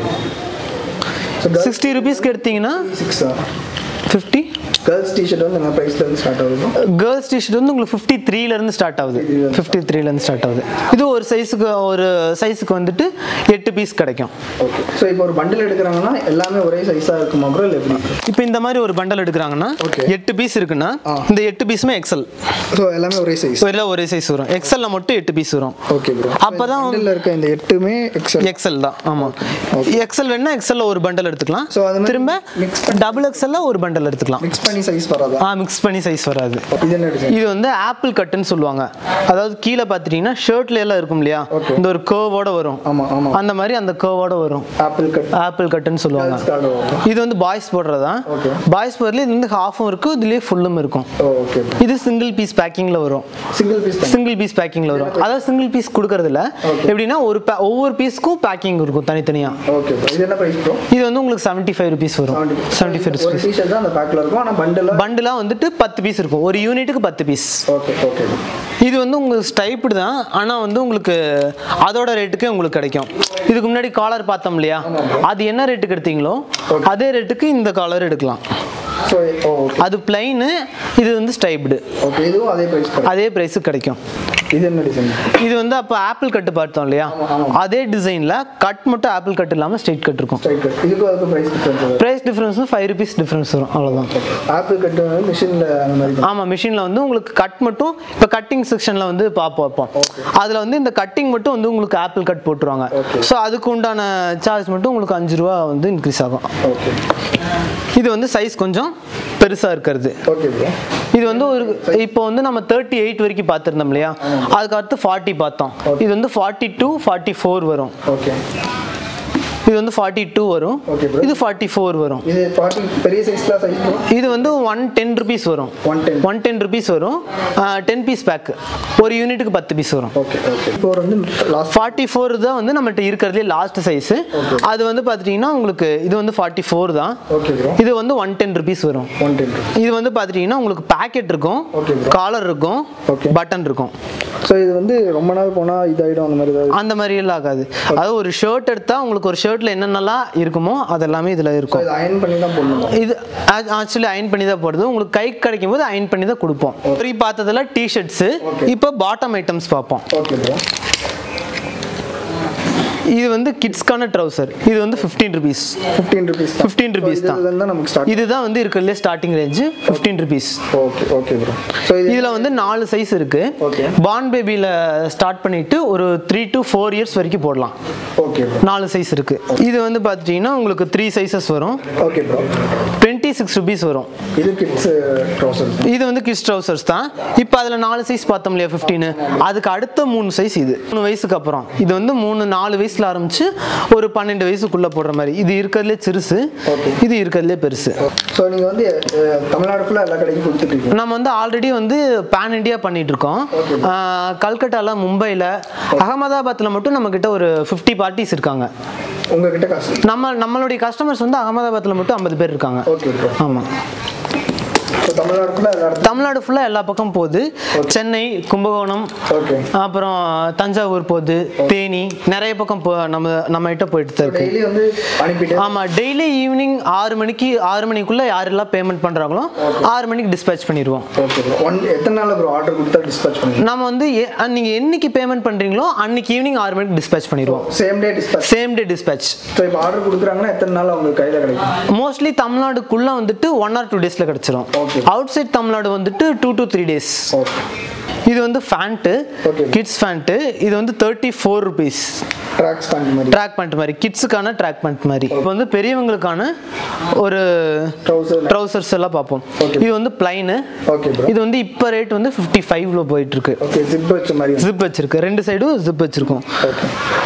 ஸோ கேர்ள்ஸ் சிக்ஸ்டி ருபீஸ்க்கு எடுத்தீங்கன்னா சிக்ஸா ஃபிஃப்டி கேர்ள்ஸ் டிஷர்ட் வந்து என்ன ப்ரைஸ்ல இருந்து ஸ்டார்ட் ஆகுது கேர்ள்ஸ் டிஷர்ட் வந்து உங்களுக்கு ஃபிஃப்டி த்ரீலேருந்து ஸ்டார்ட் ஆகுது ஃபிஃப்டி த்ரீலேருந்து ஸ்டார்ட் ஆகுது இது ஒரு சைஸுக்கு ஒரு சைஸுக்கு வந்துட்டு எட்டு பீஸ் கிடைக்கும் ஓகே ஸோ இப்போ ஒரு பண்டில் எடுக்கிறாங்கன்னா எல்லாமே ஒரே சைஸாக இருக்குமா ப்ரோ இல்லை எப்படி இப்போ இந்த மாதிரி ஒரு பண்டல் எடுக்கிறாங்கன்னா Okay. எட்டு பீஸ் இருக்குன்னா ஆ. இந்த எட்டு பீஸுமே எக்ஸல் ஸோ எல்லாமே ஒரே சைஸ் எல்லாம் ஒரே சைஸ் வரும் எக்ஸல்ல மட்டும் எட்டு பீஸ் வரும் ஓகே ப்ரோ அப்பதான் பண்டில் இருக்க இந்த எட்டுமே எக்ஸல் எக்ஸல் தான் ஆமாம் எக்ஸல் வேணா எக்ஸல்ல ஒரு பண்டல் எடுத்துக்கலாம் So, அது மாதிரி திரும்ப mix டபுள் எக்ஸல்ல ஒரு பண்டல் எடுத்துக்கலாம் மிக்ஸ் பண்ணி சைஸ் வராதா ஆ மிக்ஸ் பண்ணி சைஸ் வராது இது என்ன டிசைன் இது வந்து ஆப்பிள் கட்டுன்னு சொல்லுவாங்க அதாவது கீழே பார்த்துட்டீங்கன்னா ஷர்ட்ல எல்லாம் இருக்கும் இல்லையா Okay. இந்த ஒரு கேர்வோட வரும் ஆமா ஆமா அந்த மாதிரி அந்த கேர்வோட வரும் ஆப்பிள் கட் ஆப்பிள் கட்டுன்னு சொல்லுவாங்க கேர்ள்ஸ் கார்டு வரும் இது வந்து பாய்ஸ் போடுறதா Okay. பாய்ஸ் போடுறதுல இது வந்து ஹாஃபும் இருக்கும் இதுலயே ஃபுல்லும் இருக்கும் ஓ ஓகே இது சிங்கிள் பீஸ் பேக்கிங்ல வரும் சிங்கிள் பீஸ் தான் சிங்கிள் பீஸ் பேக்கிங்ல வரும் அதாவது சிங்கிள் பீஸ் கொடுக்கறதுல எப்படின்னா ஒரு pa- ஒவ்வொரு பீஸ்க்கும் பேக்கிங் இருக்கும் தனித்தனியா ஓகே ப்ரோ இது என்ன ப்ரைஸ் ப்ரோ இது வந்து உங்களுக்கு செவன்ட்டி ஃபைவ் ருபீஸ் வரும் செவன்ட்டி ஃபைவ் ஒரு ருபீஸ் டிஷர்ட் தான் அந்த பேக்கில் இருக்கும் ஆனால் பண்டில் பண்டிலாக வந்துட்டு பத்து பீஸ் இருக்கும் ஒரு யூனிட்டுக்கு பத்து பீஸ் ஓகே ஓகே இது வந்து உங்களுக்கு ஸ்டைப்டு தான் ஆனால் வந்து உங்களுக்கு அதோட ரேட்டுக்கே உங்களுக்கு கிடைக்கும் இதுக்கு முன்னாடி காலர் பார்த்தோம் இல்லையா அது என்ன ரேட்டுக்கு எடுத்தீங்களோ அதே ரேட்டுக்கு இந்த காலர் எடுக்கலாம் ஸோ ஓ ஓகே அது பிளைனு இது வந்து ஸ்டைப்டு ஓகே இதுவும் அதே ப்ரைஸ் கிடைக்கும் அதே ப்ரைஸுக்கு கிடைக்கும் இது என்ன டிசைன் இது வந்து அப்போ ஆப்பிள் கட்டு பார்த்தோம் இல்லையா அதே டிசைனில் கட் மட்டும் ஆப்பிள் கட் இல்லாமல் ஸ்ட்ரெயிட் கட் இருக்கும் ஸ்ட்ரைட் கட் இதுக்கும் அதுக்கும் ப்ரைஸ் டிஃப்ரென்ஸ் வரும் price difference five rupees difference வரும் அவ்வளோதான் ஆப்பிள் கட் வந்து மிஷினில் அந்த மாதிரி தான் ஆமாம் மிஷினில் வந்து உங்களுக்கு கட் மட்டும் இப்போ கட்டிங் செக்ஷனில் வந்து பார்ப்போம் வைப்போம் அதில் வந்து இந்த கட்டிங் மட்டும் வந்து உங்களுக்கு ஆப்பிள் கட் போட்டுருவாங்க Okay. ஸோ அதுக்கு உண்டான சார்ஜ் மட்டும் உங்களுக்கு அஞ்சு ரூபா வந்து இன்க்ரீஸ் ஆகும் ஓகே இது வந்து சைஸ் கொஞ்சம் பெருசாக இருக்கிறது ஓகே ப்ரோ இது வந்து ஒரு இப்போ வந்து நம்ம தேர்ட்டி எயிட் வரைக்கும் பார்த்துருந்தோம் இல்லையா அதுக்கு அடுத்து ஃபார்ட்டி பார்த்தோம் இது வந்து ஃபார்ட்டி டூ ஃபார்ட்டி ஃபோர் வரும் ஓகே இது வந்து ஃபார்ட்டி டூ வரும் Okay, bro. இது ஃபார்ட்டி ஃபோர் வரும் இது ஃபார்ட்டி பெரிய சைஸ்லாம் சைஸ் ப்ரோ இது வந்து ஒன் டென் ருபீஸ் வரும் one ten one ten rupees வரும் டென் பீஸ் பேக் ஒரு யூனிட்டுக்கு பத்து பீஸ் வரும் ஓகே ஓகே ஃபோர் வந்து லாஸ்ட் ஃபார்ட்டி ஃபோர் தான் வந்து நம்மகிட்ட இருக்கிறதுலே லாஸ்ட் சைஸ் அது வந்து பார்த்துட்டிங்கன்னா உங்களுக்கு இது வந்து ஃபார்ட்டி ஃபோர் தான் ஓகே ப்ரோ இது வந்து ஒன் டென் ருபீஸ் வரும் ஒன் டென் இது வந்து பார்த்துட்டிங்கன்னா உங்களுக்கு பேக்கெட் இருக்கும் Okay, bro. காலர் இருக்கும் Okay. பட்டன் இருக்கும் ஸோ இது வந்து ரொம்ப நாள் போனால் இதாகிடும் அந்த மாதிரி ஏதாவது அந்த மாதிரி எல்லாம் ஆகாது அதாவது ஒரு ஷர்ட் எடுத்தா உங்களுக்கு ஒரு ஷர்ட்ல என்னென்னலாம் இருக்குமோ அதெல்லாமே இதுல ஸோ இருக்கும் இது அயன் பண்ணி தான் போடணும் இது ஆக்சுவலி அயன் பண்ணி தான் போடுறது உங்களுக்கு கை கிடைக்கும் போது அயன் பண்ணி தான் கொடுப்போம் ஃப்ரீ பார்த்ததுல டிஷர்ட்ஸ் இப்போ பாட்டம் ஐட்டம்ஸ் பார்ப்போம் ஓகே ப்ரோ இது வந்து கிட்ஸ்க்கான ட்ரௌசர் இது வந்து fifteen rupees fifteen rupees fifteen rupees தான் இதுலேருந்து தான் நமக்கு ஸ்டார்ட் இதுதான் வந்து இருக்கிறதுலே starting range fifteen rupees okay okay bro so இது இதுல வந்து நாலு சைஸ் இருக்கு Okay. பான் பேபியில ஸ்டார்ட் பண்ணிட்டு ஒரு த்ரீ டு ஃபோர் இயர்ஸ் வரைக்கும் போடலாம் ஓகே ப்ரோ நாலு சைஸ் இருக்கு இது வந்து பார்த்துட்டீங்கன்னா உங்களுக்கு த்ரீ சைஸஸ் வரும் okay bro twenty six rupees வரும் இது கிட்ஸ் ட்ரௌசர் இது வந்து கிட்ஸ் ட்ரௌசர்ஸ் தான் இப்போ அதில் நாலு சைஸ் பார்த்தோம் இல்லையா ஃபிஃப்டீனு அதுக்கு அடுத்த மூணு சைஸ் இது மூணு வயசுக்கு அப்புறம் இது வந்து மூணு நாலு வயசு வயசுல ஆரம்பிச்சு ஒரு பன்னெண்டு வயசுக்குள்ள போடுற மாதிரி இது இருக்கிறதுலே சிறுசு Okay. இது இருக்கிறதுலே பெருசு ஸோ நீங்கள் வந்து அஹ், தமிழ்நாடு ஃபுல்லாக எல்லா கடைக்கும் கொடுத்துட்ருக்கீங்க நம்ம வந்து ஆல்ரெடி வந்து பேன் இண்டியா பண்ணிட்டு இருக்கோம் Okay. ஆஹ் கல்கட்டால மும்பையில் அகமதாபாத்தில் மட்டும் நம்ம கிட்ட ஒரு ஃபிஃப்டி பார்ட்டிஸ் இருக்காங்க உங்ககிட்ட காசு நம்ம நம்மளுடைய கஸ்டமர்ஸ் வந்து அகமதாபாத்தில் மட்டும் ஐம்பது பேர் இருக்காங்க ஓகே ப்ரோ ஆமாம் ஸோ தமிழ்நாடு ஃபுல்லாக எல்லா இடத்துக்கும் தமிழ்நாடு ஃபுல்லாக எல்லா பக்கம் போகுது சென்னை கும்பகோணம் ஓகே அப்புறம் தஞ்சாவூர் போகுது தேனி நிறைய பக்கம் போ நம்ம நம்ம கிட்ட போயிட்டு தான் இருக்கு டெய்லி வந்து அனுப்பிட்டு ஆமாம் டெய்லி ஈவினிங் ஆறு மணிக்கு ஆறு மணிக்குள்ளே யாரெல்லாம் பேமெண்ட் பண்ணுறாங்களோ ஆறு மணிக்கு டிஸ்பேச் பண்ணிடுவோம் ஓகே ப்ரோ ஒன் எத்தனை நாள் ப்ரோ ஆர்டர் கொடுத்தா டிஸ்பேச் பண்ணுவீங்க நம்ம வந்து எ- நீங்கள் என்னைக்கு பேமெண்ட் பண்ணுறீங்களோ அன்னைக்கு ஈவினிங் ஆறு மணிக்கு டிஸ்பேச் பண்ணிடுவோம் same day dispatch same day dispatch so இப்போ ஆர்டர் கொடுக்குறாங்கன்னா எத்தனை நாள் உங்களுக்கு கையில் கிடைக்கும் மோஸ்ட்லி தமிழ்நாடுக்குள்ளே வந்துட்டு ஒன் ஆர் டூ டேஸில் கிடச்சிரும் Okay. அவுட் சைட் தமிழ்நாடு வந்துட்டு two to three days okay இது வந்து ஃபேண்ட்டு Okay. கிட்ஸ் ஃபேண்ட்டு இது வந்து thirty four rupees tracks pant மாதிரி ட்ராக் பேண்ட் மாதிரி கிட்ஸுக்கான ட்ராக் பேண்ட் மாதிரி இப்போ வந்து பெரியவங்களுக்கான ஒரு ட்ரௌசர் ட்ரௌசர்ஸ் எல்லாம் பார்ப்போம் Okay. இது வந்து பிளைனு ஓகே ப்ரோ இது வந்து இப்போ ரேட் வந்து ஃபிஃப்டி ஃபைவ்ல போயிட்டு இருக்கு ஓகே ஜிப் வச்ச மாதிரி ஜிப் வச்சிருக்கு ரெண்டு சைடும் ஜிப் வச்சிருக்கோம் okay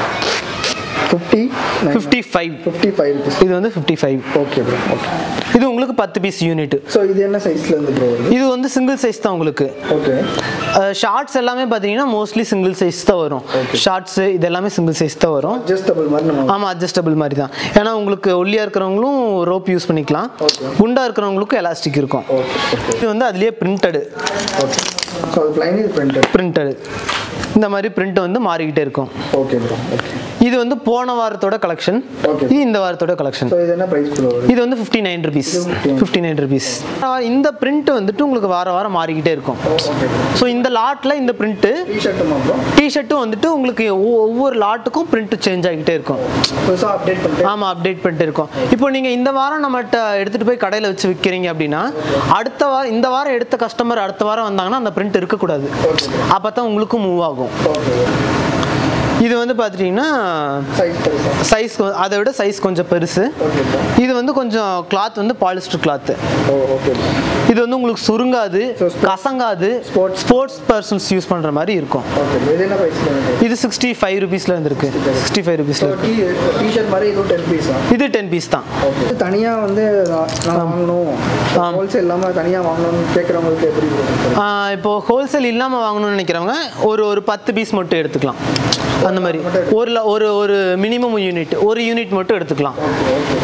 fifty fifty five fifty five rupees இது வந்து fifty five okay bro okay இது உங்களுக்கு பத்து பீஸ் யூனிட் ஸோ இது என்ன சைஸ்ல இருந்து ப்ரோ வருது இது வந்து சிங்கிள் சைஸ் தான் உங்களுக்கு ஓகே ஷார்ட்ஸ் எல்லாமே பார்த்தீங்கன்னா மோஸ்ட்லி சிங்கிள் சைஸ் தான் வரும் ஷார்ட்ஸ் இது எல்லாமே சிங்கிள் சைஸ் தான் வரும் அட்ஜஸ்டபிள் மாதிரி நம்ம ஆமாம் அட்ஜஸ்டபிள் மாதிரி தான் ஏன்னா உங்களுக்கு ஒல்லியாக இருக்கிறவங்களும் ரோப் யூஸ் பண்ணிக்கலாம் Okay. குண்டா இருக்கிறவங்களுக்கும் எலாஸ்டிக் இருக்கும் ஓகே ஓகே இது வந்து அதுலேயே பிரிண்டடு ஓகே ஸோ அது பிளைன் இது பிரிண்டட் பிரிண்டடு இந்த மாதிரி பிரிண்ட் வந்து மாறிக்கிட்டே இருக்கும் ஓகே ப்ரோ ஓகே இது வந்து போன வாரத்தோட கலெக்ஷன் Okay. இது இந்த வாரத்தோட கலெக்ஷன் ஸோ இது என்ன ப்ரைஸ் ப்ரோ வருது இது வந்து ஃபிஃப்டி நைன் ருபீஸ் இது 59. ஃபிஃப்டி நைன் ருபீஸ் இந்த பிரிண்ட் வந்துட்டு உங்களுக்கு வார வாரம் மாறிக்கிட்டே இருக்கும் ஓகே ப்ரோ ஸோ இந்த லாட்டில் இந்த பிரிண்ட்டு டிஷர்ட்டுமா ப்ரோ டிஷர்ட்டும் வந்துட்டு உங்களுக்கு ஒவ்வொ- ஒவ்வொரு லாட்டுக்கும் பிரிண்ட் சேஞ்ச் ஆகிக்கிட்டே இருக்கும் புதுசாக அப்டேட் பண்ணிட்டு ஆமாம் அப்டேட் பண்ணிட்டு இருக்கோம் இப்போ நீங்கள் இந்த வாரம் நம்மகிட்ட எடுத்துகிட்டு போய் கடையில் வச்சு விற்கிறீங்க அப்படின்னா அடுத்த வாரம் இந்த வாரம் எடுத்த கஸ்டமர் அடுத்த வாரம் வந்தாங்கன்னா அந்த பிரிண்ட் இருக்கக்கூடாது ஓகே அப்போ தான் உங்களுக்கும் மூவ் ஆகும் ஓகே இது வந்து பார்த்துட்டிங்கன்னா சைஸ் பெருசா சைஸ் அதை விட சைஸ் கொஞ்சம் பெருசு ஓகே ப்ரோ இது வந்து கொஞ்சம் கிளாத் வந்து polyester cloth oh okay bro இது வந்து உங்களுக்கு சுருங்காது So, sports- கசங்காது sports- ஸ்போர்ட்ஸ் பர்சன்ஸ் யூஸ் பண்ணுற மாதிரி இருக்கும் ஓகே இது என்ன ப்ரைஸ்ல வருது இது சிக்ஸ்டி ஃபைவ் ருபீஸில் இருந்திருக்கு சிக்ஸ்டி ஃபைவ் ஸோ ருபீஸில் டி டிஷர்ட் மாதிரி இதுவும் டென் பீஸா இது டென் பீஸ் தான் ஓகே தனியாக வந்து நான் நான் வாங்கணும் ஹோல்சேல் இல்லாமல் தனியாக வாங்கணும்னு கேட்குறவங்களுக்கு எப்படி இருக்கும் ஆஹ் இப்போ ஹோல்சேல் இல்லாமல் வாங்கணும்னு நினைக்கிறவங்க ஒரு ஒரு பத்து பீஸ் மட்டும் எடுத்துக்கலாம் அந்த மாதிரி ஒரு ல- ஒரு ஒரு மினிமம் யூனிட் ஒரு யூனிட் மட்டும் எடுத்துக்கலாம் ஓகே ஓகே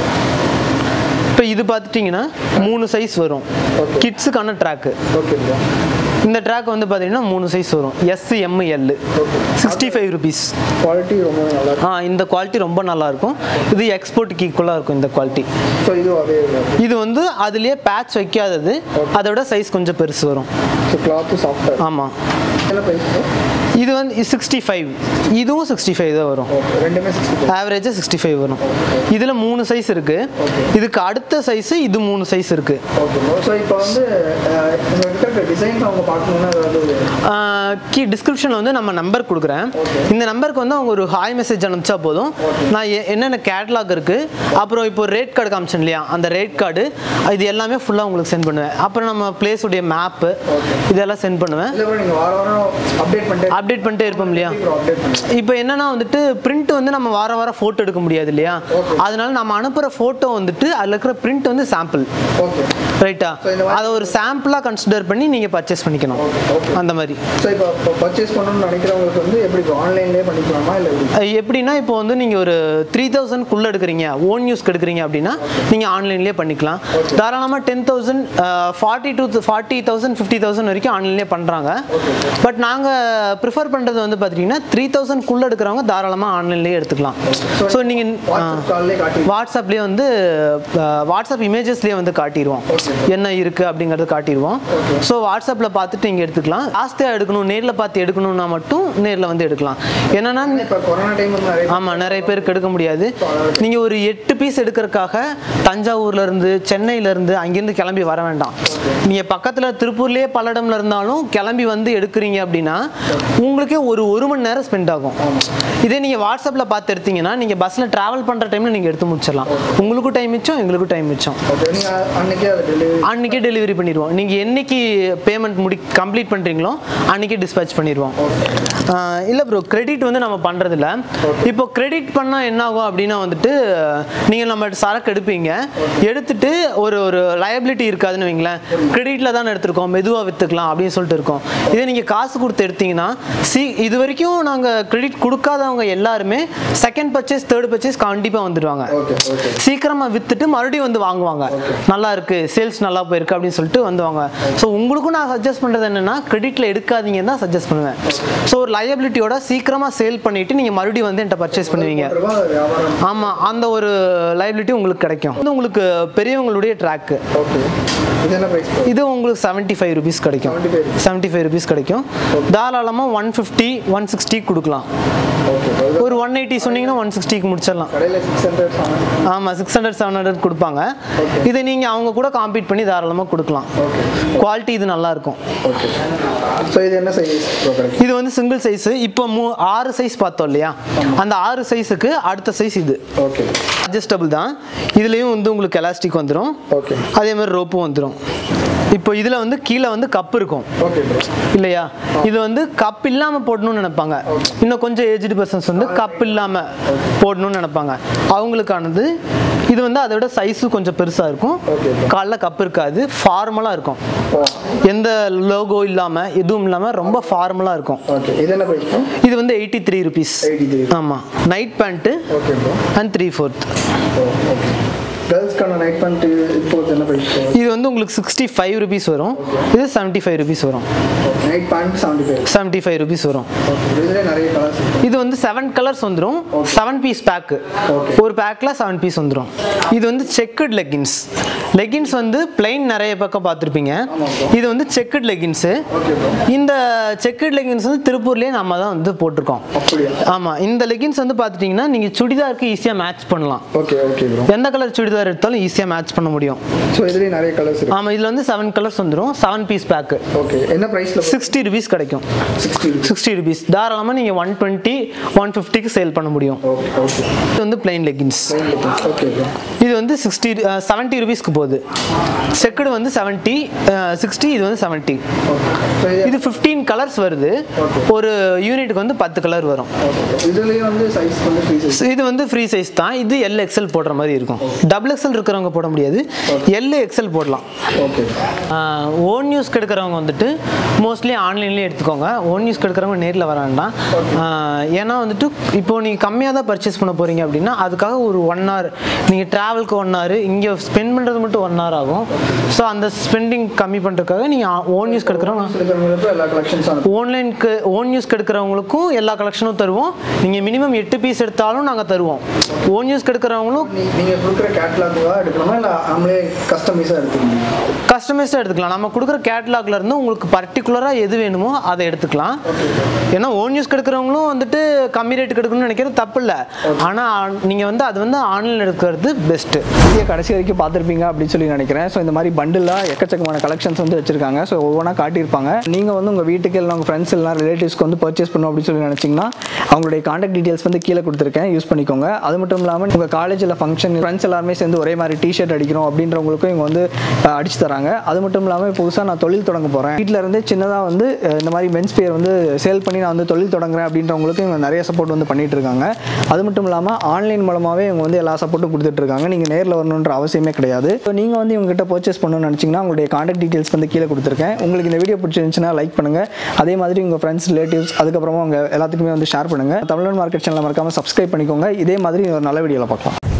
இப்போ இது பார்த்துட்டிங்கன்னா மூணு சைஸ் வரும் Okay. கிட்ஸுக்கான ட்ராக்கு ஓகே ப்ரோ இந்த ட்ராக் வந்து பார்த்தீங்கன்னா மூணு சைஸ் வரும் S M L okay sixty five rupees quality ரொம்ப நல்லா இருக்கும் ஆ இந்த குவாலிட்டி ரொம்ப நல்லா இருக்கும் இது எக்ஸ்போர்ட்டுக்கு ஈக்குவலாக இருக்கும் இந்த குவாலிட்டி ஸோ இதுவும் அதே இது வந்து அதுலேயே பேட்ச் வைக்காதது அதோட சைஸ் கொஞ்சம் பெருசு வரும் ஸோ கிளாத்து சாஃப்டாக ஆமாம் என்ன ப்ரைஸ் ப்ரோ இது வந்து சிக்ஸ்டி ஃபைவ் இதுவும் சிக்ஸ்டி ஃபைவ் தான் வரும் ஓகே ரெண்டுமே சிக்ஸ்டி ஆவரேஜாக சிக்ஸ்டி ஃபைவ் வரும் இதில் மூணு சைஸ் இருக்குது இதுக்கு அடுத்த சைஸு இது மூணு சைஸ் இருக்குது ஓகே ப்ரோ ஸோ இப்போ வந்து அஹ், உங்கள்கிட்ட இருக்க டிசைன்ஸ் அவங்க பார்க்கணுன்னா அதாவது கீ டிஸ்கிரிப்ஷனில் வந்து நம்ம நம்பர் கொடுக்குறேன் இந்த நம்பருக்கு வந்து அவங்க ஒரு ஹாய் மெசேஜ் அனுப்பிச்சா போதும் நான் எ- என்னென்ன கேட்லாக் இருக்குது அப்புறம் இப்போ ரேட் கார்டு காமிச்சேன் இல்லையா அந்த ரேட் கார்டு இது எல்லாமே ஃபுல்லாக உங்களுக்கு சென்ட் பண்ணுவேன் அப்புறம் நம்ம பிளேஸுடைய மேப்பு இதெல்லாம் சென்ட் பண்ணுவேன் இல்லை ப்ரோ நீங்கள் வார வாரம் அப்டேட் பண்ணிட்டு அப்டேட் பண்ணிட்டே இருப்போம் இல்லையா ப்ரோ அப்டேட் பண்ணுங்க இப்போ என்னன்னா வந்துட்டு பிரிண்ட் வந்து நம்ம வார வாரம் ஃபோட்டோ எடுக்க முடியாது இல்லையா Okay. அதனால நம்ம அனுப்புகிற ஃபோட்டோ வந்துட்டு அதில் இருக்கிற பிரிண்ட் வந்து சாம்பிள் ஓகே ரைட்டா So, இந்த மாதிரி- அதை ஒரு சாம்பிளாக கன்சிடர் பண்ணி நீங்கள் பர்ச்சேஸ் பண்ணிக்கணும் Okay. அந்த மாதிரி ஸோ இப்போ பர்ச்சேஸ் பண்ணணும்னு நினைக்கிறவங்களுக்கு வந்து எப்படி ஆன்லைன்லேயே பண்ணிக்கலாமா இல்லை எப்படி அஹ் எப்படின்னா இப்போ வந்து நீங்கள் ஒரு த்ரீ தௌசண்ட்குள்ளே எடுக்கிறீங்க ஓன் யூஸ்க்கு எடுக்கிறீங்க அப்படின்னா நீங்கள் ஆன்லைன்லேயே பண்ணிக்கலாம் தாராளமாக ten thousand forty two forty thousand fifty thousand வரைக்கும் ஆன்லைன்லேயே பண்ணுறாங்க பட் நாங்கள் ப்ரிஃபர் பண்ணுறது வந்து பார்த்தீங்கன்னா த்ரீ தௌசண்ட்குள்ளே எடுக்கிறவங்க தாராளமாக ஆன்லைன்லேயே எடுத்துக்கலாம் ஸோ நீங்கள் வாட்ஸ்அப் கால்லே காட்டி வாட்ஸ்அப்லேயே வந்து அஹ், வாட்ஸ்அப் இமேஜஸ்லேயே வந்து காட்டிடுவோம் என்ன இருக்குது அப்படிங்கிறது காட்டிடுவோம் ஸோ வாட்ஸ்அப்பில் பார்த்துட்டு நீங்கள் எடுத்துக்கலாம் ஜாஸ்தியாக எடுக்கணும் நேரில் பார்த்து எடுக்கணும்னா மட்டும் நேரில் வந்து எடுக்கலாம் என்னன்னா இப்போ கொரோனா டைம் நிறைய ஆமாம் நிறைய பேருக்கு எடுக்க முடியாது நீங்கள் ஒரு எட்டு பீஸ் எடுக்கிறதுக்காக தஞ்சாவூர்ல இருந்து சென்னையில இருந்து அங்கேருந்து கிளம்பி வர வேண்டாம் நீங்கள் பக்கத்தில் திருப்பூர்லேயே பல்லடம்ல இருந்தாலும் கிளம்பி வந்து எடுக்கிறீங்க அப்படின்னா உங்களுக்கே ஒரு ஒரு மணி நேரம் ஸ்பெண்ட் ஆகும் இதே நீங்கள் வாட்ஸ்அப்பில் பார்த்து எடுத்தீங்கன்னா நீங்கள் பஸ்ஸில் ட்ராவல் பண்ணுற டைமில் நீங்கள் எடுத்து முடிச்சிடலாம் உங்களுக்கும் டைம் மிச்சம் எங்களுக்கும் டைம் மிச்சம் ஓகே நீங்கள் அன்னைக்கே அதை டெலிவரி அன்றைக்கே டெலிவரி பண்ணிடுவோம் நீங்கள் என்னைக்கு பேமெண்ட் முடி கம்ப்ளீட் பண்ணுறீங்களோ அன்றைக்கே டிஸ்பேச் பண்ணிடுவோம் இல்லை ப்ரோ கிரெடிட் வந்து நம்ம பண்ணுறதில்ல இப்போ கிரெடிட் பண்ணால் என்ன ஆகும் அப்படின்னா வந்துட்டு நீங்கள் நம்ம சரக்கு எடுப்பீங்க எடுத்துட்டு ஒரு ஒரு லயபிலிட்டி இருக்காதுன்னு வைங்களேன் கிரெடிட்டில் தானே எடுத்திருக்கோம் மெதுவாக விற்றுக்கலாம் அப்படின்னு சொல்லிட்டு இருக்கோம் இதே நீங்கள் காசு கொடுத்து எடுத்தீங்கன்னா சி இது வரைக்கும் நாங்கள் கிரெடிட் கொடுக்காதவங்க எல்லாருமே செகண்ட் பர்ச்சேஸ் தேர்ட் பர்ச்சேஸ் கண்டிப்பாக வந்துடுவாங்க ஓகே ஓகே சீக்கிரமா வித்துட்டு மறுபடியும் வந்து வாங்குவாங்க நல்லா இருக்கு சேல்ஸ் நல்லா போயிருக்கு அப்படின்னு சொல்லிட்டு வந்துவாங்க ஸோ உங்களுக்கும் நான் சஜஸ்ட் பண்றது என்னன்னா கிரெடிட்ல எடுக்காதீங்கன்னு தான் சஜஸ்ட் பண்ணுவேன் ஸோ ஒரு லயபிலிட்டியோட சீக்கிரமா சேல் பண்ணிட்டு நீங்க மறுபடியும் வந்து என்கிட்ட பர்ச்சேஸ் பண்ணுவீங்க ரூபா வியாபாரம் ஆமா அந்த ஒரு லைபிலிட்டி உங்களுக்கு கிடைக்கும் இது உங்களுக்கு பெரியவங்களுடைய ட்ராக்கு ஓகே இது என்ன ப்ரைஸ் இது உங்களுக்கு செவன்ட்டி ஃபைவ் ருபீஸ் கிடைக்கும் 75 செவன்ட்டி ஃபைவ் ருபீஸ் கிடைக்கும் தாராளமாக ஒன் ஃபிஃப்டி ஒன் சிக்ஸ்டி கொடுக்கலாம் ஓகே ஒரு ஒன் எயிட்டி சொன்னீங்கன்னா ஒன் சிக்ஸ்டிக்கு முடிச்சிடலாம் கடையில் சிக்ஸ் ஹண்ட்ரட் செவன் ஆமாம் சிக்ஸ் ஹண்ட்ரட் செவன் ஹண்ட்ரட் கொடுப்பாங்க இதை நீங்கள் அவங்க கூட காம்பீட் பண்ணி தாராளமாக கொடுக்கலாம் ஓகே குவாலிட்டி இது நல்லா இருக்கும் ஓகே ஸோ இது என்ன சைஸ் ப்ரோ கிடைக்கும் இது வந்து சிங்கிள் சைஸு இப்போ மூ ஆறு சைஸ் பார்த்தோம் இல்லையா அந்த ஆறு சைஸுக்கு அடுத்த சைஸ் இது ஓகே அட்ஜஸ்டபிள் தான் இதுலேயும் வந்து உங்களுக்கு எலாஸ்டிக் வந்துடும் ஓகே அதே மாதிரி ரோப்பும் வந்துடும் இப்போ இதில் வந்து கீழே வந்து கப் இருக்கும் ஓகே ப்ரோ இல்லையா இது வந்து கப் இல்லாமல் போடணும்னு நினைப்பாங்க இன்னும் கொஞ்சம் ஏஜ்டு பர்சன்ஸ் வந்து கப் இல்லாமல் போடணும்னு நினைப்பாங்க அவங்களுக்கானது இது வந்து அதை விட சைஸும் கொஞ்சம் பெருசாக இருக்கும் Okay, bro. காலைல கப் இருக்காது ஃபார்மலாக இருக்கும் எந்த லோகோ இல்லாமல் எதுவும் இல்லாமல் ரொம்ப ஃபார்மலாக இருக்கும் ஓகே இது என்ன ப்ரைஸ் ப்ரோ இது வந்து eighty three rupees eighty three ஆமாம் night pant okay bro and three fourth okay கேர்ள்ஸ்க்கான நைட் பேண்ட் இப்போ என்ன ப்ரைஸ் ப்ரோ இது வந்து உங்களுக்கு சிக்ஸ்டி ஃபைவ் ருபீஸ் வரும் இது செவன்ட்டி ஃபைவ் ருபீஸ் வரும் night pant seventy five seventy five rupees வரும் ஓகே இதுலேயே நிறைய கலர்ஸ் இருக்கு இது வந்து செவன் கலர்ஸ் வந்துடும் செவன் பீஸ் பேக்கு Okay. ஒரு பேக்கில் செவன் பீஸ் வந்துடும் இது வந்து செக்குட் லெகின்ஸ் லெகின்ஸ் வந்து பிளைன் நிறைய பக்கம் பார்த்துருப்பீங்க இது வந்து செக்குட் லெகின்ஸு ஓகே ப்ரோ இந்த செக்குட் லெகின்ஸ் வந்து திருப்பூர்லேயே நம்ம தான் வந்து போட்டிருக்கோம் அப்படியா ஆமாம் இந்த லெகின்ஸ் வந்து பார்த்துட்டிங்கன்னா நீங்கள் சுடிதாருக்கு ஈஸியாக மேட்ச் பண்ணலாம் ஓகே ஓகே ப்ரோ எந்த கலர் சுடிதார் எடுத்தாலும் ஈஸியாக மேட்ச் பண்ண முடியும் ஸோ இதுலேயே நிறைய கலர்ஸ் இருக்கு ஆமாம் இதில் வந்து செவன் கலர்ஸ் வந்துடும் செவன் பீஸ் பேக்கு ஓகே என்ன ப்ரைஸில் சிக்ஸ்டி ருபீஸ் கிடைக்கும் சிக்ஸ்டி சிக்ஸ்டி ருபீஸ் தாராளமாக நீங்கள் ஒன் டுவெண்ட்டி ஒன் ஃபிஃப்டிக்கு சேல் பண்ண முடியும் ஓகே ஓகே இது வந்து பிளைன் லெகின்ஸ் ஓகே ப்ரோ இது வந்து சிக்ஸ்டி செவன்ட்டி ருபீஸ்க்கு போகுது செக்குடு வந்து செவன்ட்டி சிக்ஸ்டி இது வந்து செவன்ட்டி ஓகே ஸோ இது இது ஃபிஃப்டீன் கலர்ஸ் வருது ஒரு யூனிட்டுக்கு வந்து பத்து கலர் வரும் இதுலேயே வந்து சைஸ் வந்து ஃப்ரீ சைஸ் So, இது வந்து ஃப்ரீ சைஸ் தான் இது எல் எக்ஸல் போடுற மாதிரி இருக்கும் டபுள் எக்ஸல் இருக்கிறவங்க போட முடியாது எல் எக்ஸல் போடலாம் ஓகே ஓன் நியூஸ்க்கு எடுக்கிறவங்க வந்துட்டு மோஸ்ட்லி ஆன்லைன்லேயே எடுத்துக்கோங்க ஓன் நியூஸ்க்கு எடுக்கிறவங்க நேரில் வர வேண்டாம் ஆஹ் ஏன்னா வந்துட்டு இப்போ நீங்கள் கம்மியாக தான் பர்ச்சேஸ் பண்ண போகிறீங்க அப்படின்னா அதுக்காக ஒரு ஒன் ஹவர் நீங்கள் ட்ராவலுக்கு ஒன் ஹவர் இங்கே ஸ்பெண்ட் பண்ணுறது மட்டும் ஒன் ஹவர் ஆகும் ஸோ அந்த ஸ்பெண்டிங் கம்மி பண்ணுறதுக்காக நீங்கள் ஓன் நியூஸ்க்கு எடுக்கிறவங்க இருக்கிறவங்களுக்கு எல்லா கலெக்ஷன்ஸும் அனுப்புவோம் ஆன்லைனுக்கு ஓன் நியூஸ்க்கு எடுக்கிறவங்களுக்கும் எல்லா கலெக்ஷனும் தருவோம் நீங்கள் மினிமம் எட்டு பீஸ் எடுத்தாலும் நாங்கள் தருவோம் ஓன் நியூஸ்க்கு எடுக்கிறவங்களும் நீங்கள் கொடுக்குற கேட்லாக்காக எடுக்கணுமா இல்லை நம்மளே கஸ்டமைஸாக எடுத்துக்கணும் கஸ்டமைஸ்டாக எடுத்துக்கலாம் நம்ம கொடுக்குற கேட்லாக்ல இருந்து உங்களுக்கு பர்டிகுலராக எது வேணுமோ அதை எடுத்துக்கலாம் ஏன்னா ஓன் யூஸ் எடுக்கிறவங்களும் வந்துட்டு கம்மி ரேட்டுக்கு எடுக்கணும்னு நினைக்கிறது தப்பு இல்லை ஆனால் நீங்கள் வந்து அது வந்து ஆன்லைன் எடுக்கிறது பெஸ்ட்டு வீடியோ கடைசி வரைக்கும் பார்த்துருப்பீங்க அப்படின்னு சொல்லி நினைக்கிறேன் ஸோ இந்த மாதிரி பண்டிலாக எக்கச்சக்கமான கலெக்ஷன்ஸ் வந்து வச்சிருக்காங்க ஸோ ஒவ்வொன்றா காட்டியிருப்பாங்க நீங்கள் வந்து உங்கள் வீட்டுக்கு இல்லை உங்கள் ஃப்ரெண்ட்ஸ் எல்லாம் ரிலேட்டிவ்ஸ்க்கு வந்து பர்ச்சேஸ் பண்ணணும் அப்படின்னு சொல்லி நினச்சிங்கன்னா அவங்களுடைய காண்டாக்ட் டீட்டெயில்ஸ் வந்து கீழே கொடுத்துருக்கேன் யூஸ் பண்ணிக்கோங்க அது மட்டும் இல்லாமல் உங்கள் காலேஜில் ஃபங்க்ஷன் ஃப்ரெண்ட்ஸ் எல்லாருமே சேர்ந்து ஒரே மாதிரி டிஷர்ட் அடிக்கணும் அப்படின்றவங்களுக்கும் இவங்க வந்து அஹ், அடிச்சு தராங்க அது மட்டும் இல்லாமல் புதுசாக நான் தொழில் தொடங்க போகிறேன் வீட்டில் இருந்து சின்னதாக வந்து அஹ், இந்த மாதிரி மென்ஸ் பேர் வந்து சேல் பண்ணி நான் வந்து தொழில் தொடங்குறேன் அப்படின்றவங்களுக்கும் இவங்க நிறைய சப்போர்ட் வந்து பண்ணிட்டு இருக்காங்க அது மட்டும் இல்லாமல் ஆன்லைன் மூலமாகவே இவங்க வந்து எல்லா சப்போர்ட்டும் கொடுத்துட்டு இருக்காங்க நீங்கள் நேரில் வரணுன்ற அவசியமே கிடையாது ஸோ நீங்கள் வந்து இவங்ககிட்ட பர்ச்சேஸ் பண்ணணும்னு நினச்சிங்கன்னா உங்களுடைய காண்டாக்ட் டீட்டெயில்ஸ் வந்து கீழே கொடுத்துருக்கேன் உங்களுக்கு இந்த வீடியோ பிடிச்சிருந்துச்சுன்னா லைக் பண்ணுங்கள் அதே மாதிரி உங்கள் ஃப்ரெண்ட்ஸ் ரிலேட்டிவ்ஸ் அதுக்கப்புறமா உங்கள் எல்லாத்துக்குமே வந்து ஷேர் பண்ணுங்கள் தமிழ்நாடு மார்க்கெட் சேனலை மறக்காமல் சப்ஸ்கிரைப் பண்ணிக்கோங்க இதே மாதிரி ஒரு நல்ல வீடியோவில் பார்க்கலாம்